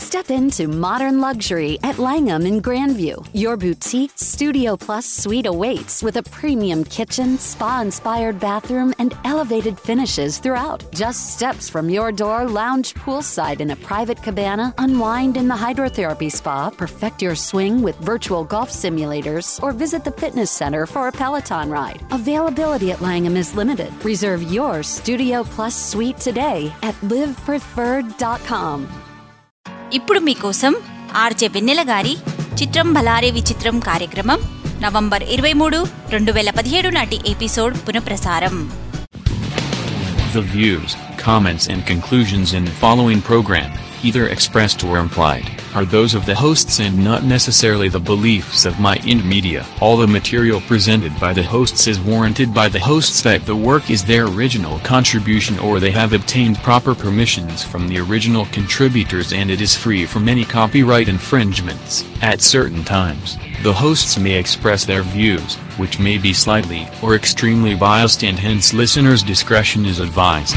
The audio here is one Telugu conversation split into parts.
Step into modern luxury at Langham in Grandview. Your boutique Studio Plus suite awaits with a premium kitchen, spa inspired bathroom, and elevated finishes throughout. Just steps from your door, lounge poolside in a private cabana, unwind in the hydrotherapy spa, perfect your swing with virtual golf simulators, or visit the fitness center for a Peloton ride. Availability at Langham is limited. Reserve your Studio Plus suite today at livepreferred.com. ఇప్పుడు మీకోసం ఆర్జే వెన్నెల గారి చిత్రం భలారే విచిత్రం కార్యక్రమం నవంబర్ ఇరవై మూడు రెండు వేల పదిహేడు నాటి ఎపిసోడ్ పునఃప్రసారం The views, comments, and conclusions in the following program, either expressed or implied, are those of the hosts and not necessarily the beliefs of My Ind Media. All the material presented by the hosts is warranted by the hosts that the work is their original contribution or they have obtained proper permissions from the original contributors and it is free from any copyright infringements. At certain times, the hosts may express their views, which may be slightly or extremely biased and hence listeners' discretion is advised.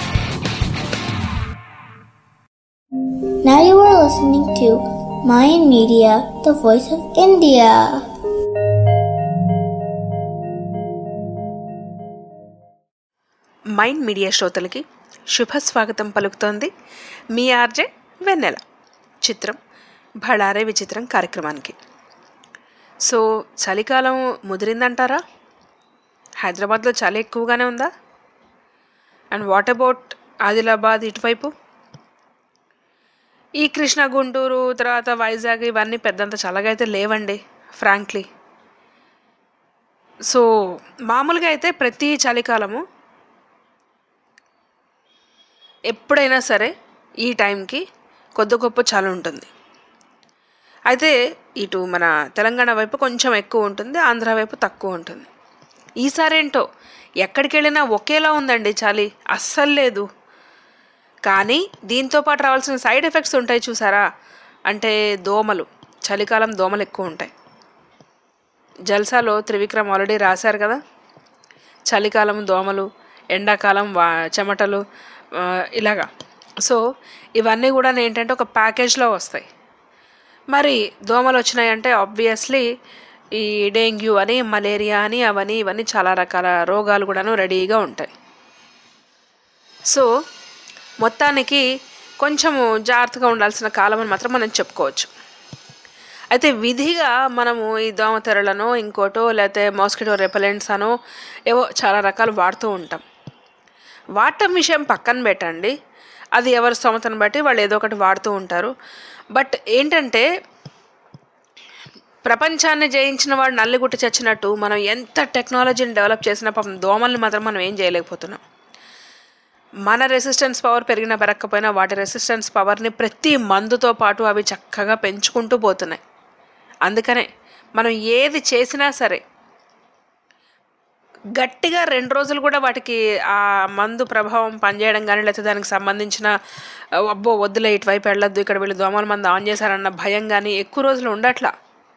Now you are listening to Mayan Media, the voice of India. Mind media శ్రోతలకి శుభ స్వాగతం పలుకుతోంది మీ ఆర్జే వెన్నెల చిత్రం భడారే విచిత్రం కార్యక్రమానికి సో చలికాలం ముదిరిందంటారా హైదరాబాద్లో చలి ఎక్కువగానే ఉందా అండ్ వాట్ అబౌట్ ఆదిలాబాద్ ఇటువైపు ఈ కృష్ణ గుంటూరు తర్వాత వైజాగ్ ఇవన్నీ పెద్దంత చల్లగా అయితే లేవండి ఫ్రాంక్లీ సో మామూలుగా అయితే ప్రతి చలికాలము ఎప్పుడైనా సరే ఈ టైంకి కొద్ది గొప్ప చలి ఉంటుంది అయితే ఇటు మన తెలంగాణ వైపు కొంచెం ఎక్కువ ఉంటుంది ఆంధ్ర వైపు తక్కువ ఉంటుంది ఈసారి ఏంటో ఎక్కడికి వెళ్ళినా ఒకేలా ఉందండి చలి అస్సలు లేదు కానీ దీంతో పాటు రావాల్సిన సైడ్ ఎఫెక్ట్స్ ఉంటాయి చూసారా అంటే దోమలు చలికాలం దోమలు ఎక్కువ ఉంటాయి జల్సాలో త్రివిక్రమ్ ఆల్రెడీ రాశారు కదా చలికాలం దోమలు ఎండాకాలం వా చెమటలు ఆ, ఇలాగా సో ఇవన్నీ కూడా ఏంటంటే ఒక ప్యాకేజ్లో వస్తాయి మరి దోమలు వచ్చినాయంటే ఆబ్వియస్లీ ఈ డెంగ్యూ అని మలేరియా అని అవని ఇవన్నీ చాలా రకాల రోగాలు కూడాను రెడీగా ఉంటాయి సో మొత్తానికి కొంచెము జాగ్రత్తగా ఉండాల్సిన కాలం అని మాత్రం మనం చెప్పుకోవచ్చు అయితే విధిగా మనము ఈ దోమ తెరలను ఇంకోటో లేకపోతే మాస్కిటో రెపలెంట్స్ అనో ఏవో చాలా రకాలు వాడుతూ ఉంటాం వాడటం విషయం పక్కన పెట్టండి అది ఎవరి స్తోమతను బట్టి వాళ్ళు ఏదో ఒకటి వాడుతూ ఉంటారు బట్ ఏంటంటే ప్రపంచాన్ని జయించిన వాడు నల్లిగుట్ట చచ్చినట్టు మనం ఎంత టెక్నాలజీని డెవలప్ చేసినా పాపం దోమల్ని మాత్రం మనం ఏం చేయలేకపోతున్నాం మన రెసిస్టెన్స్ పవర్ పెరిగినా పెరగకపోయినా వాటి రెసిస్టెన్స్ పవర్ని ప్రతి మందుతో పాటు అవి చక్కగా పెంచుకుంటూ పోతున్నాయి అందుకనే మనం ఏది చేసినా సరే గట్టిగా రెండు రోజులు కూడా వాటికి ఆ మందు ప్రభావం పనిచేయడం కానీ లేకపోతే దానికి సంబంధించిన "ఆ, అబ్బో వద్దులే ఇటువైపు వెళ్ళొద్దు ఇక్కడ వీళ్ళు దోమల మందు ఆన్ చేశారన్న భయం కానీ ఎక్కువ రోజులు ఉండట్లా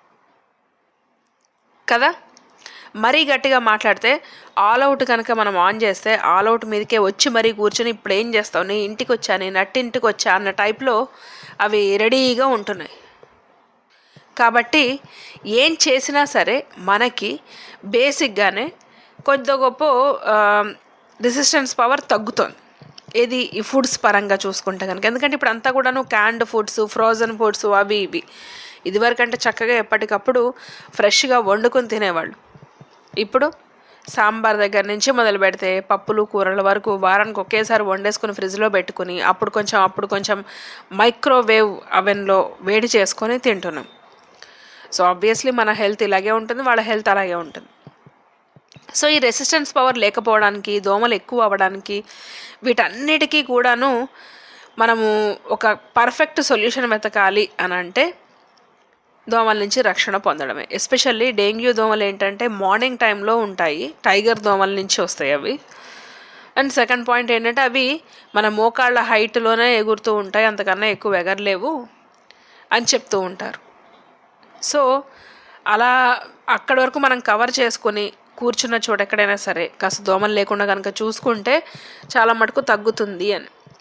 కదా మరీ గట్టిగా మాట్లాడితే ఆల్ అవుట్ కనుక మనం ఆన్ చేస్తే ఆల్ అవుట్ మీదకే వచ్చి మరీ కూర్చొని ఇప్పుడు ఏం చేస్తావు నీ ఇంటికి వచ్చా నీ నట్టింటికి వచ్చా అన్న టైప్లో అవి రెడీగా ఉంటున్నాయి కాబట్టి ఏం చేసినా సరే మనకి బేసిక్గానే కొద్ది గొప్ప రెసిస్టెన్స్ పవర్ తగ్గుతుంది ఏది ఈ ఫుడ్స్ పరంగా చూసుకుంటే కనుక ఎందుకంటే ఇప్పుడు అంతా కూడాను క్యాండ్ ఫుడ్స్ ఫ్రోజన్ ఫుడ్స్ అవి ఇవి ఇదివరకంటే చక్కగా ఎప్పటికప్పుడు ఫ్రెష్గా వండుకొని తినేవాళ్ళు ఇప్పుడు సాంబార్ దగ్గర నుంచి మొదలు పెడితే పప్పులు కూరల వరకు వారానికి ఒకేసారి వండేసుకుని ఫ్రిడ్జ్లో పెట్టుకుని అప్పుడు కొంచెం అప్పుడు కొంచెం మైక్రోవేవ్ అవెన్లో వేడి చేసుకొని తింటున్నాం సో ఆబ్వియస్లీ మన హెల్త్ ఇలాగే ఉంటుంది వాళ్ళ హెల్త్ అలాగే ఉంటుంది సో ఈ రెసిస్టెన్స్ పవర్ లేకపోవడానికి దోమలు ఎక్కువ అవ్వడానికి వీటన్నిటికీ కూడాను మనము ఒక పర్ఫెక్ట్ సొల్యూషన్ వెతకాలి అని అంటే దోమల నుంచి రక్షణ పొందడమే ఎస్పెషల్లీ డెంగ్యూ దోమలు ఏంటంటే మార్నింగ్ టైంలో ఉంటాయి టైగర్ దోమల నుంచి వస్తాయి అవి అండ్ సెకండ్ పాయింట్ ఏంటంటే అవి మన మోకాళ్ళ హైట్లోనే ఎగురుతూ ఉంటాయి అంతకన్నా ఎక్కువ ఎగరలేవు అని చెప్తూ ఉంటారు సో అలా అక్కడి వరకు మనం కవర్ చేసుకొని కూర్చున్న చోట ఎక్కడైనా సరే కాస్త దోమలు లేకుండా కనుక చూసుకుంటే చాలా మటుకు తగ్గుతుంది అని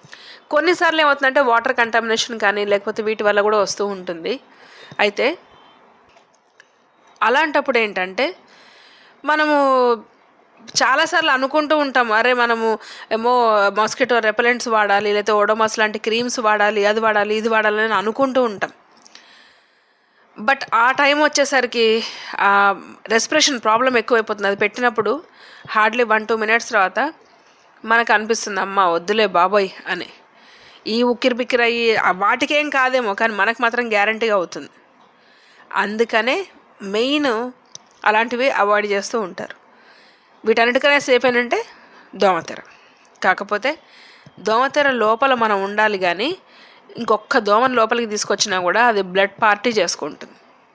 కొన్నిసార్లు ఏమవుతుందంటే వాటర్ కంటామినేషన్ కానీ లేకపోతే వీటి వల్ల కూడా వస్తూ ఉంటుంది అయితే అలాంటప్పుడు ఏంటంటే మనము చాలాసార్లు అనుకుంటూ ఉంటాం అరే మనము ఏమో మాస్కిటో రెపలెంట్స్ వాడాలి లేకపోతే ఓడోమాస్ లాంటి క్రీమ్స్ వాడాలి అది వాడాలి ఇది వాడాలి అని అనుకుంటూ ఉంటాం బట్ ఆ టైం వచ్చేసరికి రెస్పిరేషన్ ప్రాబ్లం ఎక్కువైపోతుంది అది పెట్టినప్పుడు హార్డ్లీ వన్ టూ మినిట్స్ తర్వాత మనకు అనిపిస్తుంది అమ్మ వద్దులే బాబోయ్ అని ఈ ఉక్కిరి బిక్కిరి అయ్యి ఆ వాటికేం కాదేమో కానీ మనకు మాత్రం గ్యారంటీగా అవుతుంది అందుకనే మెయిన్ అలాంటివి అవాయిడ్ చేస్తూ ఉంటారు వీటన్నిటికనే సేఫ్ ఏంటంటే దోమతెర కాకపోతే దోమతెర లోపల మనం ఉండాలి కానీ ఇంకొక దోమను లోపలికి తీసుకొచ్చినా కూడా అది బ్లడ్ పార్టీ చేసుకుంటుంది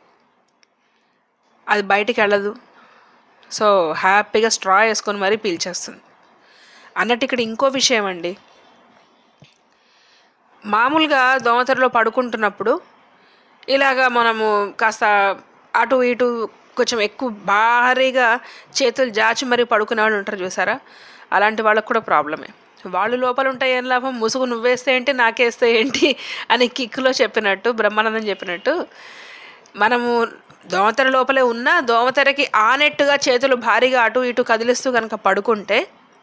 అది బయటికి వెళ్ళదు సో హ్యాపీగా స్ట్రా వేసుకొని మరీ పీల్చేస్తుంది అన్నట్టు ఇక్కడ ఇంకో విషయం అండి మామూలుగా దోమతెరలో పడుకుంటున్నప్పుడు ఇలాగా మనము కాస్త అటు ఇటు కొంచెం ఎక్కువ భారీగా చేతులు జాచి మరీ పడుకునే వాళ్ళు ఉంటారు చూసారా అలాంటి వాళ్ళకు కూడా ప్రాబ్లమే వాళ్ళు లోపల ఉంటాయి ఏం లాభం ముసుగు నువ్వేస్తే ఏంటి నాకేస్తే ఏంటి అని కిక్కులో చెప్పినట్టు బ్రహ్మానందం చెప్పినట్టు మనము దోమతెర లోపలే ఉన్నా దోమతెరకి ఆనెట్టుగా చేతులు భారీగా అటు ఇటు కదిలిస్తూ కనుక పడుకుంటే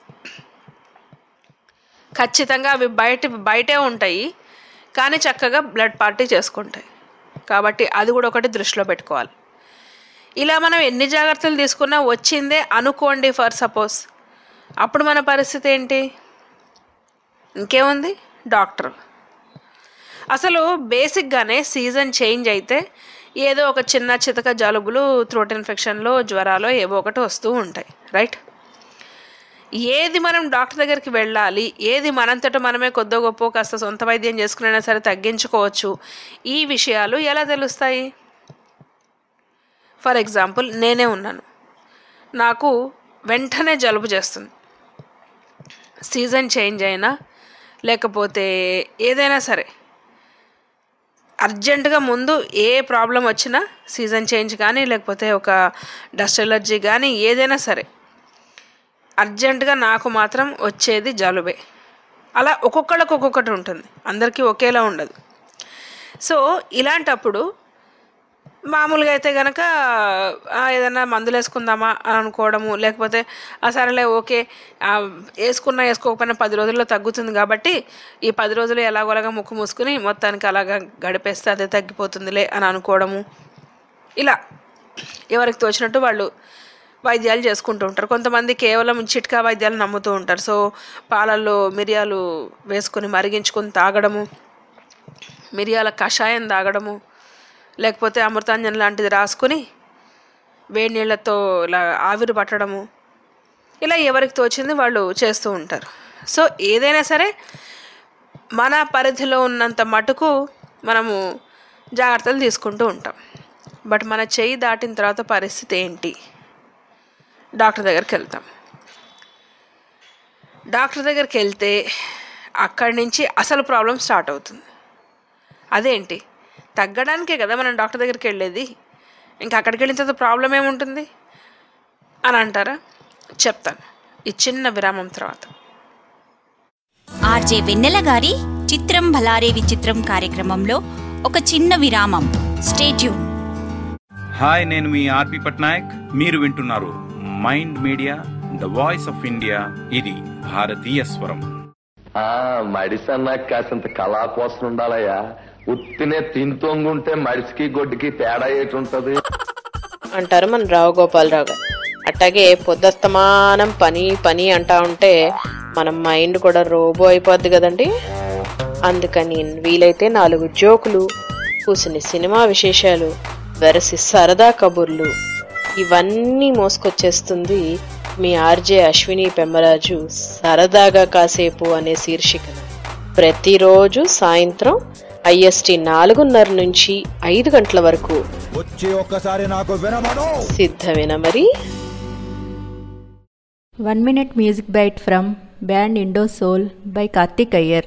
ఖచ్చితంగా అవి బయట బయటే ఉంటాయి కానీ చక్కగా బ్లడ్ పార్టీ చేసుకుంటాయి కాబట్టి అది కూడా ఒకటి దృష్టిలో పెట్టుకోవాలి ఇలా మనం ఎన్ని జాగ్రత్తలు తీసుకున్నా వచ్చిందే అనుకోండి ఫర్ సపోజ్ అప్పుడు మన పరిస్థితి ఏంటి ఇంకేముంది డాక్టర్ అసలు బేసిక్గానే సీజన్ చేంజ్ అయితే ఏదో ఒక చిన్న చితక జలుబులు థ్రోట్ ఇన్ఫెక్షన్లో జ్వరాలు ఏవో ఒకటి వస్తూ ఉంటాయి రైట్ ఏది మనం డాక్టర్ దగ్గరికి వెళ్ళాలి ఏది మనంతట మనమే కొద్దో గొప్ప కాస్త సొంత వైద్యం చేసుకునైనా సరే తగ్గించుకోవచ్చు ఈ విషయాలు ఎలా తెలుస్తాయి ఫర్ ఎగ్జాంపుల్ నేనే ఉన్నాను నాకు వెంటనే జలుబు చేస్తుంది సీజన్ చేంజ్ అయినా లేకపోతే ఏదైనా సరే అర్జెంటుగా ముందు ఏ ప్రాబ్లం వచ్చినా సీజన్ చేంజ్ కానీ లేకపోతే ఒక డస్ట్ ఎలర్జీ కానీ ఏదైనా సరే అర్జెంటుగా నాకు మాత్రం వచ్చేది జలుబే అలా ఒక్కొక్కళ్ళకి ఒక్కొక్కటి ఉంటుంది అందరికీ ఒకేలా ఉండదు సో ఇలాంటప్పుడు మామూలుగా అయితే కనుక ఏదైనా మందులు వేసుకుందామా అని అనుకోవడము లేకపోతే ఆ సరేలే ఓకే ఆ, వేసుకున్నా వేసుకోకపోయినా పది రోజుల్లో తగ్గుతుంది కాబట్టి ఈ పది రోజులు ఎలాగోలాగా ముక్కు మూసుకుని మొత్తానికి అలాగా గడిపేస్తే అదే తగ్గిపోతుందిలే అని అనుకోవడము ఇలా ఎవరికి తోచినట్టు వాళ్ళు వైద్యాలు చేసుకుంటూ ఉంటారు కొంతమంది కేవలం చిట్కా వైద్యాలు నమ్ముతూ ఉంటారు సో పాలల్లో మిరియాలు వేసుకొని మరిగించుకొని తాగడము మిరియాల కషాయం తాగడము లేకపోతే అమృతాంజన్ లాంటిది రాసుకుని వేడి నీళ్ళతో ఇలా ఆవిరి పట్టడము ఇలా ఎవరికి తోచింది వాళ్ళు చేస్తూ ఉంటారు సో ఏదైనా సరే మన పరిధిలో ఉన్నంత మటుకు మనము జాగ్రత్తలు తీసుకుంటూ ఉంటాం బట్ మన చెయ్యి దాటిన తర్వాత పరిస్థితి ఏంటి డాక్టర్ దగ్గరికి వెళ్తాం డాక్టర్ దగ్గరికి వెళ్తే అక్కడి నుంచి అసలు ప్రాబ్లం స్టార్ట్ అవుతుంది అదేంటి తగ్గడానికే కదా మనం డాక్టర్ దగ్గరికి వెళ్ళేది ఇంకా అక్కడికి వెళ్ళిన తర్వాత ప్రాబ్లం ఏముంటుంది అని అంటారా చెప్తాను ఈ చిన్న విరామం తర్వాత ఆర్జే వెన్నెల గారి చిత్రం భలారే విచిత్రం కార్యక్రమంలో ఒక చిన్న విరామం స్టేట్యూన్ హాయ్ నేను మీ ఆర్పి పట్నాయక్ మీరు వింటున్నారు mind media the voice of India ఇది భారతీయ స్వరం ఆ మడిసన్నా కాసింత కళా కోసం ఉండాలయ్యా ఉత్తినే తింతొంగుంటే మడిసికి గొడ్డుకి తేడా ఏటి ఉంటది అంటారు మన రావు గోపాలరావు గారు అట్టాగే పొద్దస్తమానం పని పని అంటా ఉంటే మన మైండ్ కూడా రోబో అయిపోద్ది కదండి అందుకని వీలైతే నాలుగు జోకులు కూసిన సినిమా విశేషాలు వెరసి సరదా కబుర్లు ఇవన్నీ మోసుకొచ్చేస్తుంది మీ ఆర్జే అశ్విని పెమ్మరాజు సరదాగా కాసేపు అనే శీర్షికన ప్రతిరోజు సాయంత్రం ఐఎస్టి నాలుగున్నర నుంచి ఐదు గంటల వరకు వచ్చి ఒక్కసారి నాకు వినమను సిద్ధమేనా మరి One minute music bite from band Indo Soul by Karthik Iyer.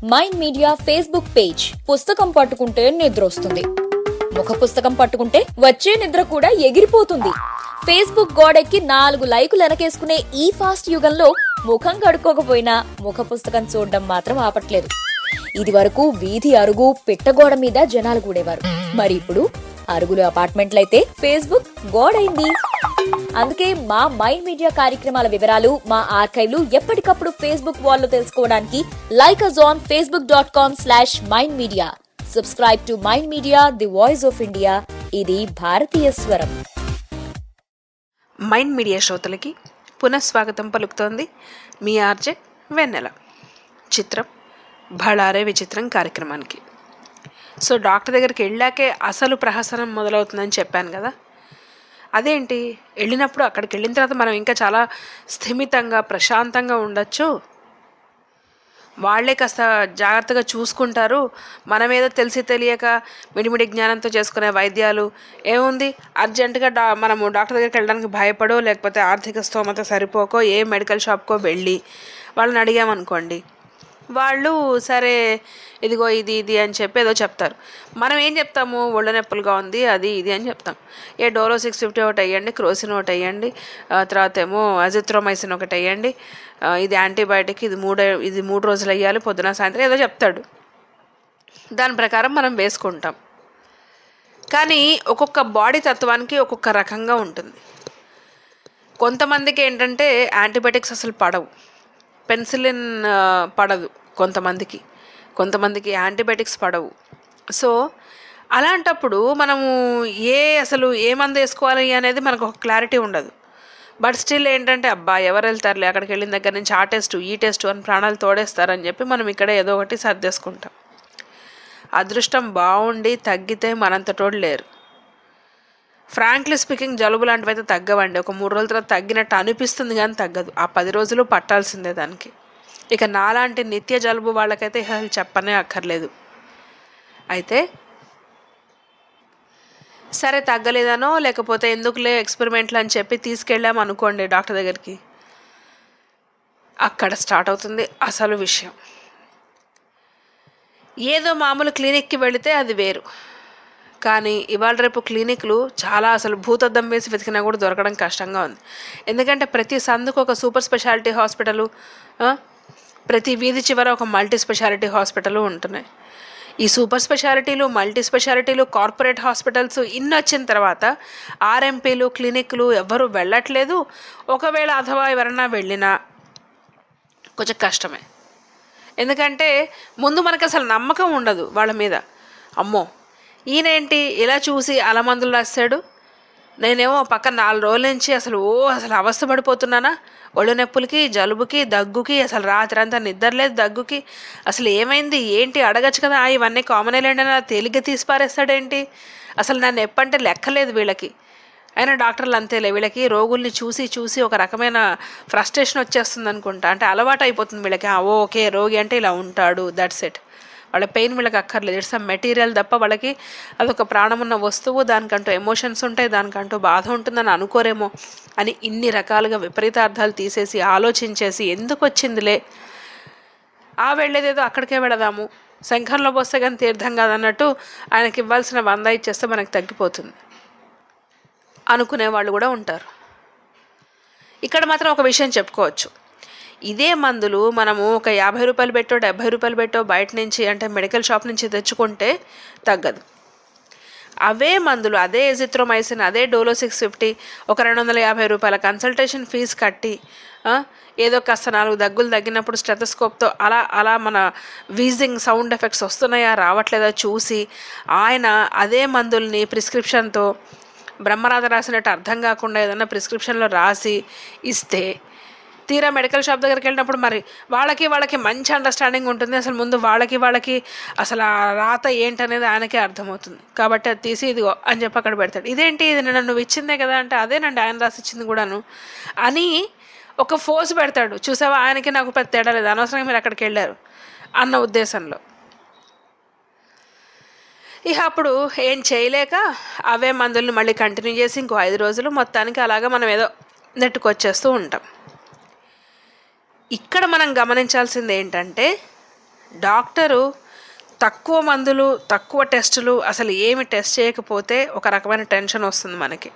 Mind media Facebook page పుస్తకం పట్టుకుంటే నిద్ర వస్తుంది ముఖ పుస్తకం పట్టుకుంటే వచ్చే నిద్ర కూడా ఎగిరిపోతుంది ఫేస్బుక్ గోడెక్కి నాలుగు లైకులు వెనకేసుకునే ఈ ఫాస్ట్ యుగంలో ముఖం కడుక్కోకపోయినా ముఖ పుస్తకం చూడడం మాత్రం ఆపట్లేదు ఇది వరకు వీధి అరుగు పిట్టగోడ మీద జనాలు కూడేవారు మరి ఇప్పుడు అరుగులు అపార్ట్మెంట్లయితే ఫేస్బుక్ గోడైంది అందుకే మా మైండ్ మీడియా కార్యక్రమాల వివరాలు మా ఆర్కైవ్లు ఎప్పటికప్పుడు ఫేస్బుక్ వాల్లో తెలుసుకోవడానికి like us on Facebook dot com slash mind media subscribe to mind media the voice of India ఇది భారతీయ స్వరం మైండ్ మీడియా శ్రోతలకి పునఃస్వాగతం పలుకుతోంది మీ ఆర్జే వెన్నెల చిత్రం భళారే విచిత్రం కార్యక్రమానికి సో డాక్టర్ దగ్గరికి వెళ్ళాకే అసలు ప్రహసనం మొదలవుతుందని చెప్పాను కదా అదేంటి వెళ్ళినప్పుడు అక్కడికి వెళ్ళిన తర్వాత మనం ఇంకా చాలా స్థిమితంగా ప్రశాంతంగా ఉండొచ్చు వాళ్ళే కాస్త జాగ్రత్తగా చూసుకుంటారు మనం ఏదో తెలిసి తెలియక మిడిమిడి జ్ఞానంతో చేసుకునే వైద్యాలు ఏముంది అర్జెంటుగా డా మనము డాక్టర్ దగ్గరికి వెళ్ళడానికి భయపడో లేకపోతే ఆర్థిక స్తోమత సరిపోకో ఏ మెడికల్ షాప్కో వెళ్ళి వాళ్ళని అడిగామనుకోండి వాళ్ళు సరే ఇదిగో ఇది ఇది అని చెప్పి ఏదో చెప్తారు మనం ఏం చెప్తాము ఒళ్ళ నొప్పులుగా ఉంది అది ఇది అని చెప్తాం ఏ డోలో సిక్స్ ఫిఫ్టీ ఒకటి వేయండి క్రోసిన్ ఒకటి వేయండి ఆ తర్వాత ఏమో అజిత్రోమైసిన్ ఒకటి వేయండి ఆ, ఇది యాంటీబయాటిక్ ఇది మూడు ఇది మూడు రోజులు వేయాలి పొద్దున సాయంత్రం ఏదో చెప్తాడు దాని ప్రకారం మనం వేసుకుంటాం కానీ ఒక్కొక్క బాడీ తత్వానికి ఒక్కొక్క రకంగా ఉంటుంది కొంతమందికి ఏంటంటే యాంటీబయాటిక్స్ అసలు పడవు పెన్సిలిన్ ఆ, పడదు కొంతమందికి కొంతమందికి యాంటీబయాటిక్స్ పడవు సో అలాంటప్పుడు మనము ఏ అసలు ఏ మందు వేసుకోవాలి అనేది మనకు ఒక క్లారిటీ ఉండదు బట్ స్టిల్ ఏంటంటే అబ్బా ఎవరు వెళ్తారులే అక్కడికి వెళ్ళిన దగ్గర నుంచి ఆ టెస్ట్ ఈ టెస్ట్ అని ప్రాణాలు తోడేస్తారని చెప్పి మనం ఇక్కడ ఏదో ఒకటి సర్దేసుకుంటాం అదృష్టం బాగుండి తగ్గితే మనంతటోడు లేరు ఫ్రాంక్లీ స్పీకింగ్ జలుబు లాంటివి అయితే తగ్గవండి ఒక మూడు రోజుల తర్వాత తగ్గినట్టు అనిపిస్తుంది కానీ తగ్గదు ఆ పది రోజులు పట్టాల్సిందే దానికి ఇక నాలాంటి నిత్య జలుబు వాళ్ళకైతే అసలు చెప్పనే అక్కర్లేదు అయితే సరే తగ్గలేదనో లేకపోతే ఎందుకులే ఎక్స్పెరిమెంట్లు అని చెప్పి తీసుకెళ్ళాం అనుకోండి డాక్టర్ దగ్గరికి అక్కడ స్టార్ట్ అవుతుంది అసలు విషయం ఏదో మామూలు క్లినిక్కి వెళితే అది వేరు కానీ ఇవాళ రేపు క్లినిక్లు చాలా అసలు భూతద్దం వేసి వెతికినా కూడా దొరకడం కష్టంగా ఉంది ఎందుకంటే ప్రతి సందుకు ఒక సూపర్ స్పెషాలిటీ హాస్పిటలు ఆ, ప్రతి వీధి చివర ఒక మల్టీ స్పెషాలిటీ హాస్పిటల్ ఉంటున్నాయి ఈ సూపర్ స్పెషాలిటీలు మల్టీ స్పెషాలిటీలు కార్పొరేట్ హాస్పిటల్స్ ఇన్ని వచ్చిన తర్వాత ఆర్ఎంపీలు క్లినిక్లు ఎవ్వరూ వెళ్ళట్లేదు ఒకవేళ అథవా ఎవరన్నా వెళ్ళినా కొంచెం కష్టమే ఎందుకంటే ముందు మనకు అసలు నమ్మకం ఉండదు వాళ్ళ మీద అమ్మో ఈయనేంటి ఇలా చూసి అలా మందులు రాస్తాడు నేనేమో పక్కన నాలుగు రోజుల నుంచి అసలు ఓ అసలు అవస్థ పడిపోతున్నానా ఒళ్ళు నొప్పులకి జలుబుకి దగ్గుకి అసలు రాత్రి అంతా నిద్రలేదు దగ్గుకి అసలు ఏమైంది ఏంటి అడగచ్చు కదా "ఆ, ఇవన్నీ కామన్ లేండి అని తేలిగ్గా తీసి పారేస్తాడేంటి అసలు నన్ను ఎప్పంటే లెక్కలేదు వీళ్ళకి అయినా డాక్టర్లు అంతేలే వీళ్ళకి రోగుల్ని చూసి చూసి ఒక రకమైన ఫ్రస్ట్రేషన్ వచ్చేస్తుంది అనుకుంటా అంటే అలవాటు అయిపోతుంది వీళ్ళకి "ఆ, ఓకే రోగి అంటే ఇలా ఉంటాడు దట్స్ ఇట్ వాళ్ళ పెయిన్ వీళ్ళకి అక్కర్లేదు ఇట్స్ అ మెటీరియల్ తప్ప వాళ్ళకి అదొక ప్రాణం ఉన్న వస్తువు దానికంటూ ఎమోషన్స్ ఉంటాయి దానికంటూ బాధ ఉంటుందని అనుకోరేమో అని ఇన్ని రకాలుగా విపరీతార్థాలు తీసేసి ఆలోచించేసి ఎందుకు వచ్చిందిలే ఆ వెళ్ళేదేదో అక్కడికే వెళదాము శంఖంలో పోస్తే కానీ తీర్థం కాదన్నట్టు ఆయనకి ఇవ్వాల్సిన వంద ఇచ్చేస్తే మనకు తగ్గిపోతుంది అనుకునే వాళ్ళు కూడా ఉంటారు ఇక్కడ మాత్రం ఒక విషయం చెప్పుకోవచ్చు ఇదే మందులు మనము ఒక యాభై రూపాయలు పెట్టో డెబ్భై రూపాయలు పెట్టో బయట నుంచి అంటే మెడికల్ షాప్ నుంచి తెచ్చుకుంటే తగ్గదు అవే మందులు అదే ఎజిత్రోమైసిన్ అదే డోలో సిక్స్ ఫిఫ్టీ ఒక రెండు వందల యాభై రూపాయల కన్సల్టేషన్ ఫీజు కట్టి ఆ, ఏదో కాస్త నాలుగు దగ్గులు తగ్గినప్పుడు స్టెథోస్కోప్తో అలా అలా మన వీజింగ్ సౌండ్ ఎఫెక్ట్స్ వస్తున్నాయా రావట్లేదా చూసి ఆయన అదే మందుల్ని ప్రిస్క్రిప్షన్తో బ్రహ్మరాధ రాసినట్టు అర్థం కాకుండా ఏదైనా ప్రిస్క్రిప్షన్లో రాసి ఇస్తే తీరా మెడికల్ షాప్ దగ్గరికి వెళ్ళినప్పుడు మరి వాళ్ళకి వాళ్ళకి మంచి అండర్స్టాండింగ్ ఉంటుంది అసలు ముందు వాళ్ళకి వాళ్ళకి అసలు ఆ రాత ఏంటనేది ఆయనకే అర్థమవుతుంది కాబట్టి అది తీసి ఇదిగో అని చెప్పి అక్కడ పెడతాడు ఇదేంటి ఇది నిన్న నువ్వు ఇచ్చిందే కదా అంటే అదేనండి ఆయన రాసి ఇచ్చింది కూడాను అని ఒక ఫోర్స్ పెడతాడు చూసావా ఆయనకి నాకు పెద్ద తేడా లేదు అనవసరంగా మీరు అక్కడికి వెళ్ళారు అన్న ఉద్దేశంలో ఇక అప్పుడు ఏం చేయలేక అవే మందుల్ని మళ్ళీ కంటిన్యూ చేసి ఇంకో ఐదు రోజులు మొత్తానికి అలాగా మనం ఏదో నెట్టుకొచ్చేస్తూ ఉంటాం ఇక్కడ మనం గమనించాల్సింది ఏంటంటే డాక్టరు తక్కువ మందులు తక్కువ టెస్టులు అసలు ఏమి టెస్ట్ చేయకపోతే ఒక రకమైన టెన్షన్ వస్తుంది మనకి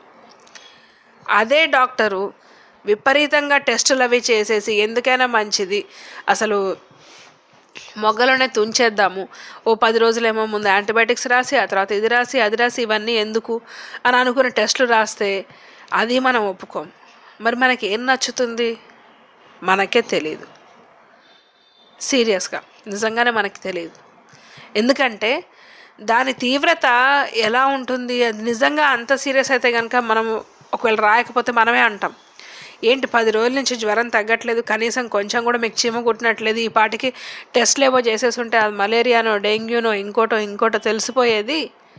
అదే డాక్టరు విపరీతంగా టెస్టులు అవి చేసేసి ఎందుకైనా మంచిది అసలు మొగ్గలోనే తుంచేద్దాము ఓ పది రోజులేమో ముందు యాంటీబయాటిక్స్ రాసి ఆ తర్వాత ఇది రాసి అది రాసి ఇవన్నీ ఎందుకు అని అనుకుని టెస్టులు రాస్తే అది మనం ఒప్పుకోం మరి మనకి ఏం నచ్చుతుంది మనకే తెలియదు సీరియస్గా నిజంగానే మనకి తెలియదు ఎందుకంటే దాని తీవ్రత ఎలా ఉంటుంది అది నిజంగా అంత సీరియస్ అయితే కనుక మనం ఒకవేళ రాయకపోతే మనమే అంటాం ఏంటి పది రోజుల నుంచి జ్వరం తగ్గట్లేదు కనీసం కొంచెం కూడా మీకు చీమ కుట్టినట్లేదు ఈ పాటికి టెస్ట్లు ఏవో చేసేసి ఉంటే అది మలేరియానో డెంగ్యూనో ఇంకోటో ఇంకోటో తెలిసిపోయేది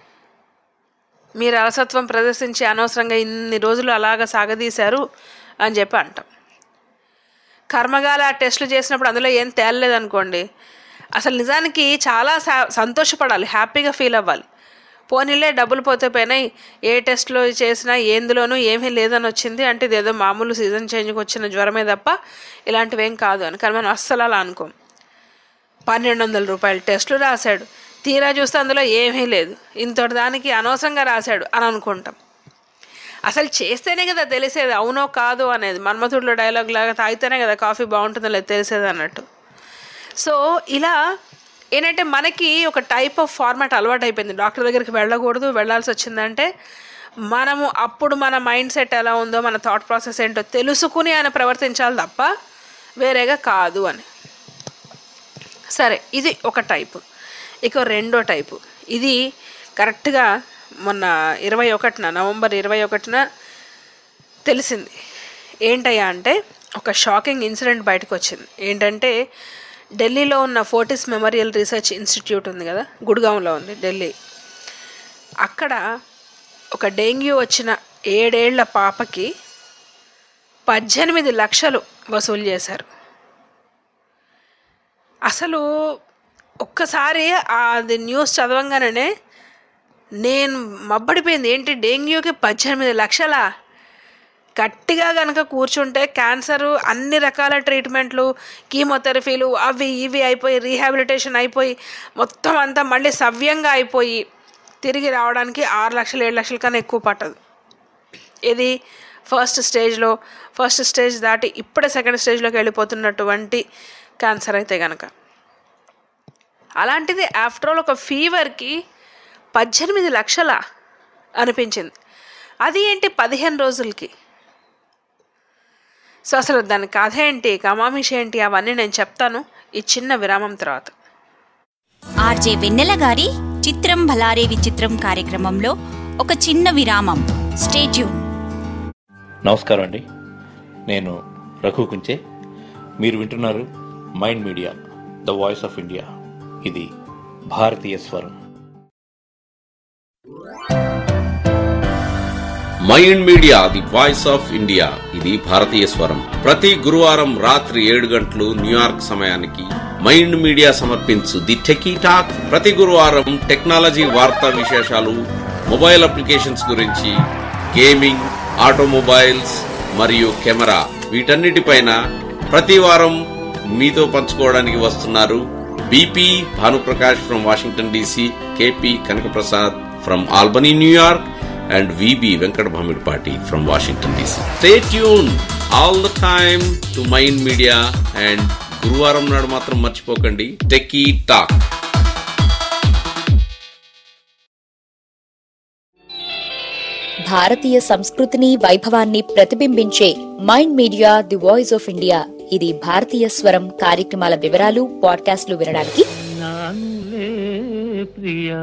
మీరు అలసత్వం ప్రదర్శించి అనవసరంగా ఇన్ని రోజులు అలాగ సాగదీశారు అని చెప్పి అంటాం కర్మగాల ఆ టెస్టులు చేసినప్పుడు అందులో ఏం తేలలేదు అనుకోండి అసలు నిజానికి చాలా సా- సంతోషపడాలి హ్యాపీగా ఫీల్ అవ్వాలి పోనీలే డబ్బులు పోతే పోయినాయి ఏ టెస్ట్లో చేసినా ఏందులోనూ ఏమీ లేదని వచ్చింది అంటే ఇదేదో మామూలు సీజన్ చేంజ్కి వచ్చిన జ్వరమే తప్ప ఇలాంటివి ఏం కాదు అని కానీ మనం అస్సలు అలా అనుకోం పన్నెండు వందల రూపాయల టెస్టులు రాశాడు తీరా చూస్తే అందులో ఏమీ లేదు ఇంతటి దానికి అనవసరంగా రాశాడు అని అనుకుంటాం అసలు చేస్తేనే కదా తెలిసేది అవునో కాదో అనేది మన్మథుడిలో డైలాగ్ లాగా తాగితేనే కదా కాఫీ బాగుంటుందో లేదు తెలిసేది అన్నట్టు సో ఇలా ఏంటంటే మనకి ఒక టైప్ ఆఫ్ ఫార్మాట్ అలవాటు అయిపోయింది డాక్టర్ దగ్గరికి వెళ్ళకూడదు వెళ్ళాల్సి వచ్చిందంటే మనము అప్పుడు మన మైండ్ సెట్ ఎలా ఉందో మన థాట్ ప్రాసెస్ ఏంటో తెలుసుకుని ఆయన ప్రవర్తించాలి తప్ప వేరేగా కాదు అని సరే ఇది ఒక టైపు ఇక రెండో టైపు ఇది కరెక్ట్గా మొన్న ఇరవై ఒకటిన నవంబర్ ఇరవై ఒకటిన తెలిసింది ఏంటయ్యా అంటే ఒక షాకింగ్ ఇన్సిడెంట్ బయటకు వచ్చింది ఏంటంటే ఢిల్లీలో ఉన్న ఫోర్టిస్ మెమోరియల్ రీసెర్చ్ ఇన్స్టిట్యూట్ ఉంది కదా గుడ్గాంలో ఉంది ఢిల్లీ అక్కడ ఒక డెంగ్యూ వచ్చిన ఏడేళ్ల పాపకి పద్దెనిమిది లక్షలు వసూలు చేశారు అసలు ఒక్కసారి అది న్యూస్ చదవంగానే నేను మబ్బడిపోయింది ఏంటి డెంగ్యూకి పద్దెనిమిది లక్షలా గట్టిగా కనుక కూర్చుంటే క్యాన్సరు అన్ని రకాల ట్రీట్మెంట్లు కీమోథెరపీలు అవి ఇవి అయిపోయి రీహాబిలిటేషన్ అయిపోయి మొత్తం అంతా మళ్ళీ సవ్యంగా అయిపోయి తిరిగి రావడానికి ఆరు లక్షలు ఏడు లక్షల కన్నా ఎక్కువ పట్టదు ఇది ఫస్ట్ స్టేజ్లో ఫస్ట్ స్టేజ్ దాటి ఇప్పుడే సెకండ్ స్టేజ్లోకి వెళ్ళిపోతున్నటువంటి క్యాన్సర్ అయితే కనుక అలాంటిది ఆఫ్టర్ ఆల్ ఒక ఫీవర్కి పద్దెనిమిది లక్షల అనిపించింది అది ఏంటి పదిహేను రోజులకి సో అసలు దాని కథ ఏంటి కమామిష్ ఏంటి అవన్నీ నేను చెప్తాను ఈ చిన్న విరామం తర్వాత ఆర్జే వెన్నెల గారి చిత్రం భలారే విచిత్రం కార్యక్రమంలో ఒక చిన్న విరామం స్టేట్యూన్ నమస్కారం అండి నేను రఘు కుంచే మీరు వింటున్నారు mind media the voice of India ఇది భారతీయ స్వరం mind media the voice of India ఇది భారతీయ స్వరం ప్రతి గురువారం రాత్రి ఏడు గంటలు న్యూయార్క్ సమయానికి మైండ్ మీడియా సమర్పించు ది టెకీ టాక్ ప్రతి గురువారం టెక్నాలజీ వార్తా విశేషాలు మొబైల్ అప్లికేషన్స్ గురించి గేమింగ్ ఆటోమొబైల్స్ మరియు కెమెరా వీటన్నిటిపైన ప్రతి వారం మీతో పంచుకోవడానికి వస్తున్నారు B P Bhanuprakash from Washington D C K P Kanakaprasad from Albany New York and VB Venkat Bhamidpati from Washington DC. Stay tuned all the time to Mind Media and గురువారం నాడు మాత్రం మర్చిపోకండి టెకీ టాక్ భారతీయ సంస్కృతిని వైభవాన్ని ప్రతిబింబించే mind media the voice of India ఇది భారతీయ స్వరం కార్యక్రమాల వివరాలు పాడ్కాస్ట్లు వినడానికి నానులే ప్రియ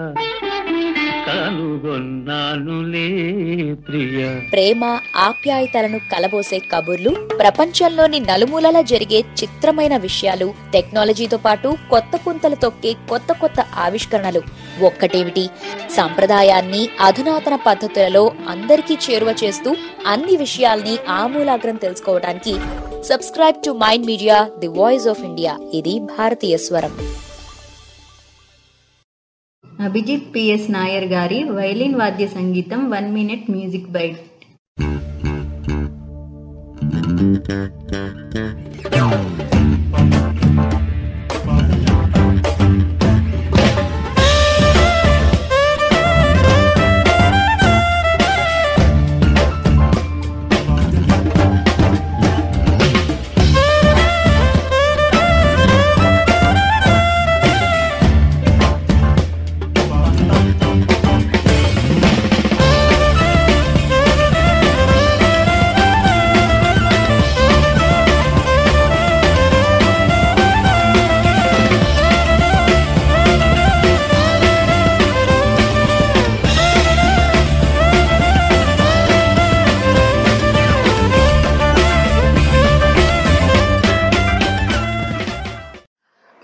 కనుగొన్నానులే ప్రియ ప్రేమ ఆప్యాయతలను కలబోసే కబుర్లు ప్రపంచంలోని నలుమూలల జరిగే చిత్రమైన విషయాలు టెక్నాలజీతో పాటు కొత్త పుంతలు తొక్కే కొత్త కొత్త ఆవిష్కరణలు ఒక్కటేమిటి సంప్రదాయాన్ని అధునాతన పద్ధతులలో అందరికీ చేరువ చేస్తూ అన్ని విషయాల్ని ఆమూలాగ్రం తెలుసుకోవడానికి subscribe to mind media the voice of India ఇది భారతీయ స్వరం అభిజిత్ పిఎస్ నాయర్ గారి వైలిన్ వాద్య సంగీతం one minute music bite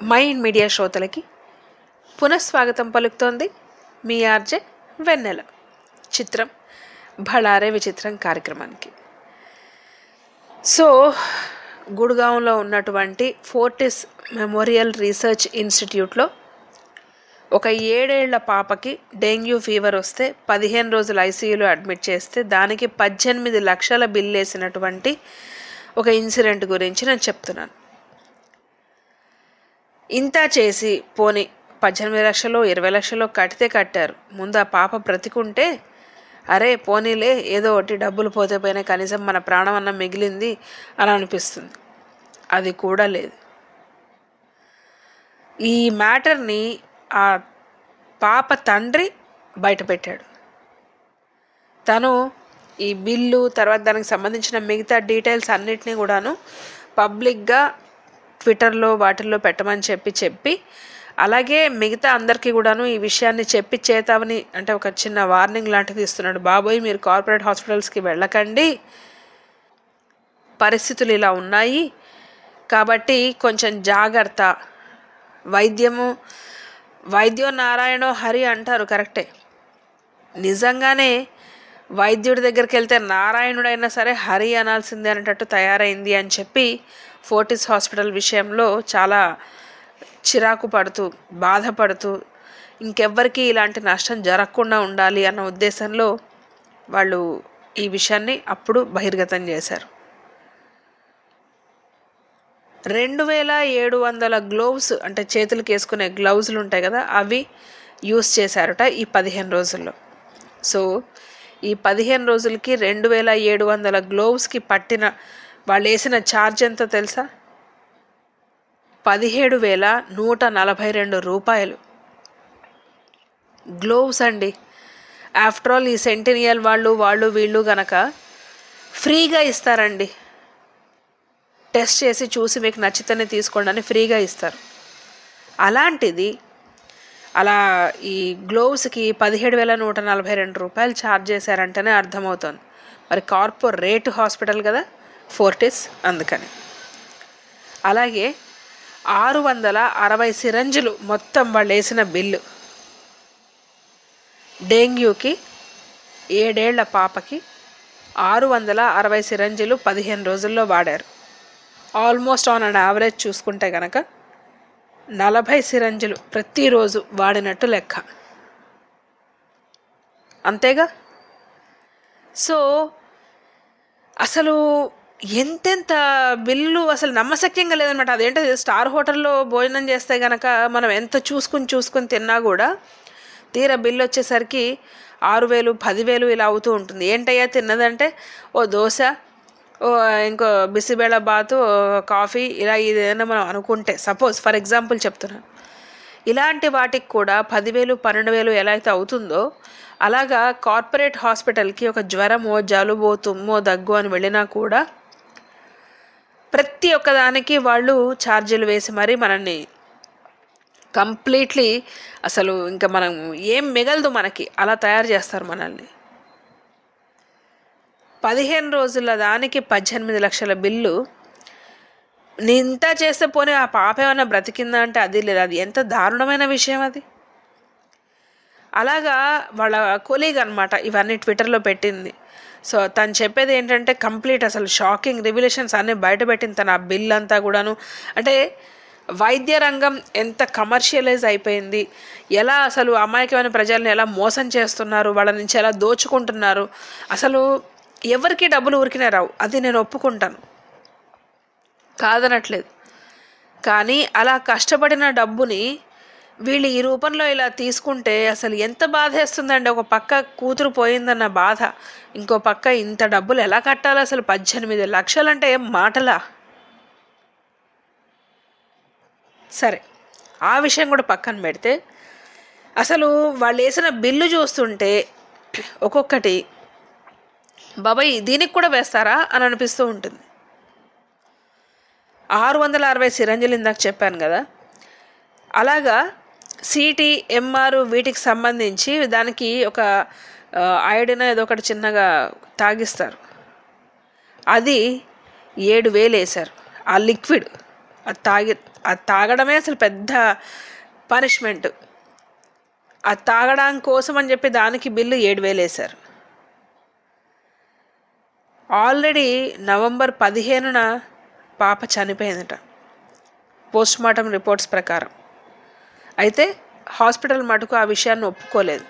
mind media శ్రోతలకి పునఃస్వాగతం పలుకుతోంది మీ ఆర్జే వెన్నెల చిత్రం భళారే విచిత్రం కార్యక్రమానికి సో గుడ్గాంలో ఉన్నటువంటి ఫోర్టిస్ మెమోరియల్ రీసెర్చ్ ఇన్స్టిట్యూట్లో ఒక ఏడేళ్ల పాపకి డెంగ్యూ ఫీవర్ వస్తే పదిహేను రోజులు ఐసీయూలో అడ్మిట్ చేస్తే దానికి పద్దెనిమిది లక్షల బిల్ వేసినటువంటి ఒక ఇన్సిడెంట్ గురించి నేను చెప్తున్నాను ఇంత చేసి పోని పద్దెనిమిది లక్షలు ఇరవై లక్షలు కడితే కట్టారు ముందు ఆ పాప బ్రతికుంటే అరే పోనీలే ఏదో ఒకటి డబ్బులు పోతే పోయినా కనీసం మన ప్రాణం అన్న మిగిలింది అని అనిపిస్తుంది అది కూడా లేదు ఈ మ్యాటర్ని ఆ పాప తండ్రి బయటపెట్టాడు తను ఈ బిల్లు తర్వాత దానికి సంబంధించిన మిగతా డీటెయిల్స్ అన్నిటినీ కూడాను పబ్లిక్గా ట్విట్టర్లో వాటిల్లో పెట్టమని చెప్పి చెప్పి అలాగే మిగతా అందరికీ కూడాను ఈ విషయాన్ని చెప్పి చేతావని అంటే ఒక చిన్న వార్నింగ్ లాంటిది ఇస్తున్నాడు బాబోయ్ మీరు కార్పొరేట్ హాస్పిటల్స్కి వెళ్ళకండి పరిస్థితులు ఇలా ఉన్నాయి కాబట్టి కొంచెం జాగ్రత్త వైద్యము వైద్యో నారాయణో హరి అంటారు కరెక్టే నిజంగానే వైద్యుడి దగ్గరికి వెళ్తే నారాయణుడైనా సరే హరి అనాల్సిందే అనేటట్టు తయారైంది అని చెప్పి ఫోర్టిస్ హాస్పిటల్ విషయంలో చాలా చిరాకు పడుతూ బాధపడుతూ ఇంకెవ్వరికీ ఇలాంటి నష్టం జరగకుండా ఉండాలి అన్న ఉద్దేశంలో వాళ్ళు ఈ విషయాన్ని అప్పుడు బహిర్గతం చేశారు రెండు వేల ఏడు వందల గ్లోవ్స్ అంటే చేతులకు వేసుకునే గ్లౌజులు ఉంటాయి కదా అవి యూస్ చేశారట ఈ పదిహేను రోజుల్లో సో ఈ పదిహేను రోజులకి రెండు వేల ఏడు వందల గ్లోవ్స్కి పట్టిన వాళ్ళు వేసిన ఛార్జ్ ఎంతో తెలుసా పదిహేడు వేల నూట నలభై రెండు రూపాయలు గ్లోవ్స్ అండి ఆఫ్టర్ ఆల్ ఈ సెంటినియల్ వాళ్ళు వాళ్ళు వీళ్ళు గనక ఫ్రీగా ఇస్తారండి టెస్ట్ చేసి చూసి మీకు నచ్చితేనే తీసుకోండి అని ఫ్రీగా ఇస్తారు అలాంటిది అలా ఈ గ్లోవ్స్కి పదిహేడు వేల నూట నలభై రెండు రూపాయలు ఛార్జ్ చేశారంటేనే అర్థమవుతుంది మరి కార్పొరేట్ హాస్పిటల్ కదా ఫోర్టిస్ అందుకని అలాగే ఆరు వందల అరవై సిరంజులు మొత్తం వాళ్ళు వేసిన బిల్లు డెంగ్యూకి ఏడేళ్ల పాపకి ఆరు వందల అరవై సిరంజులు పదిహేను రోజుల్లో వాడారు ఆల్మోస్ట్ ఆన్ అండ్ యావరేజ్ చూసుకుంటే కనుక నలభై సిరంజులు ప్రతిరోజు వాడినట్టు లెక్క అంతేగా సో అసలు ఎంతెంత బిల్లు అసలు నమ్మశక్యంగా లేదనమాట అదేంటది స్టార్ హోటల్లో భోజనం చేస్తే కనుక మనం ఎంత చూసుకుని చూసుకుని తిన్నా కూడా తీరా బిల్లు వచ్చేసరికి ఆరు వేలు పదివేలు ఇలా అవుతూ ఉంటుంది ఏంటయ్యా తిన్నదంటే ఓ దోశ ఓ ఇంకో బిసిబేళ బాతు కాఫీ ఇలా ఏదైనా మనం అనుకుంటే సపోజ్ ఫర్ ఎగ్జాంపుల్ చెప్తున్నాను ఇలాంటి వాటికి కూడా పదివేలు పన్నెండు వేలు ఎలా అయితే అవుతుందో అలాగా కార్పొరేట్ హాస్పిటల్కి ఒక జ్వరమో జలుబో తుమ్మో దగ్గు అని వెళ్ళినా కూడా ప్రతి ఒక్కదానికి వాళ్ళు ఛార్జీలు వేసి మరీ మనల్ని కంప్లీట్లీ అసలు ఇంకా మనం ఏం మిగలదు మనకి అలా తయారు చేస్తారు మనల్ని పదిహేను రోజుల దానికి పద్దెనిమిది లక్షల బిల్లు ఇంత చేస్తే పోనీ ఆ పాప ఏమైనా బ్రతికిందా అంటే అది లేదు అది ఎంత దారుణమైన విషయం అది అలాగా వాళ్ళ కొలీగ్ అనమాట ఇవన్నీ ట్విట్టర్లో పెట్టింది సో తను చెప్పేది ఏంటంటే కంప్లీట్ అసలు షాకింగ్ రివిలేషన్స్ అన్నీ బయటపెట్టింది తన ఆ బిల్ అంతా కూడాను అంటే వైద్య రంగం ఎంత కమర్షియలైజ్ అయిపోయింది ఎలా అసలు అమాయకమైన ప్రజల్ని ఎలా మోసం చేస్తున్నారు వాళ్ళ నుంచి ఎలా దోచుకుంటున్నారు అసలు ఎవరికి డబ్బులు ఊరికినే రావు అది నేను ఒప్పుకుంటాను కాదనట్లేదు కానీ అలా కష్టపడిన డబ్బుని వీళ్ళు ఈ రూపంలో ఇలా తీసుకుంటే అసలు ఎంత బాధేస్తుందండి ఒక పక్క కూతురు పోయిందన్న బాధ ఇంకో పక్క ఇంత డబ్బులు ఎలా కట్టాలి అసలు పద్దెనిమిది లక్షలంటే ఏం మాటలా సరే ఆ విషయం కూడా పక్కన పెడితే అసలు వాళ్ళు వేసిన బిల్లు చూస్తుంటే ఒక్కొక్కటి బాబాయ్ దీనికి కూడా వేస్తారా అని అనిపిస్తూ ఉంటుంది ఆరు వందల అరవై సిరంజులు ఇందాక చెప్పాను కదా అలాగా సిటీ ఎంఆర్ వీటికి సంబంధించి దానికి ఒక ఐడిన ఏదో ఒకటి చిన్నగా తాగిస్తారు అది ఏడు వేలు వేశారు ఆ లిక్విడ్ అది తాగి అది తాగడమే అసలు పెద్ద పనిష్మెంట్ అది తాగడం కోసం అని చెప్పి దానికి బిల్లు ఏడు వేలు వేశారు ఆల్రెడీ నవంబర్ పదిహేనున పాప చనిపోయిందట పోస్ట్ మార్టం రిపోర్ట్స్ ప్రకారం అయితే హాస్పిటల్ మటుకు ఆ విషయాన్ని ఒప్పుకోలేదు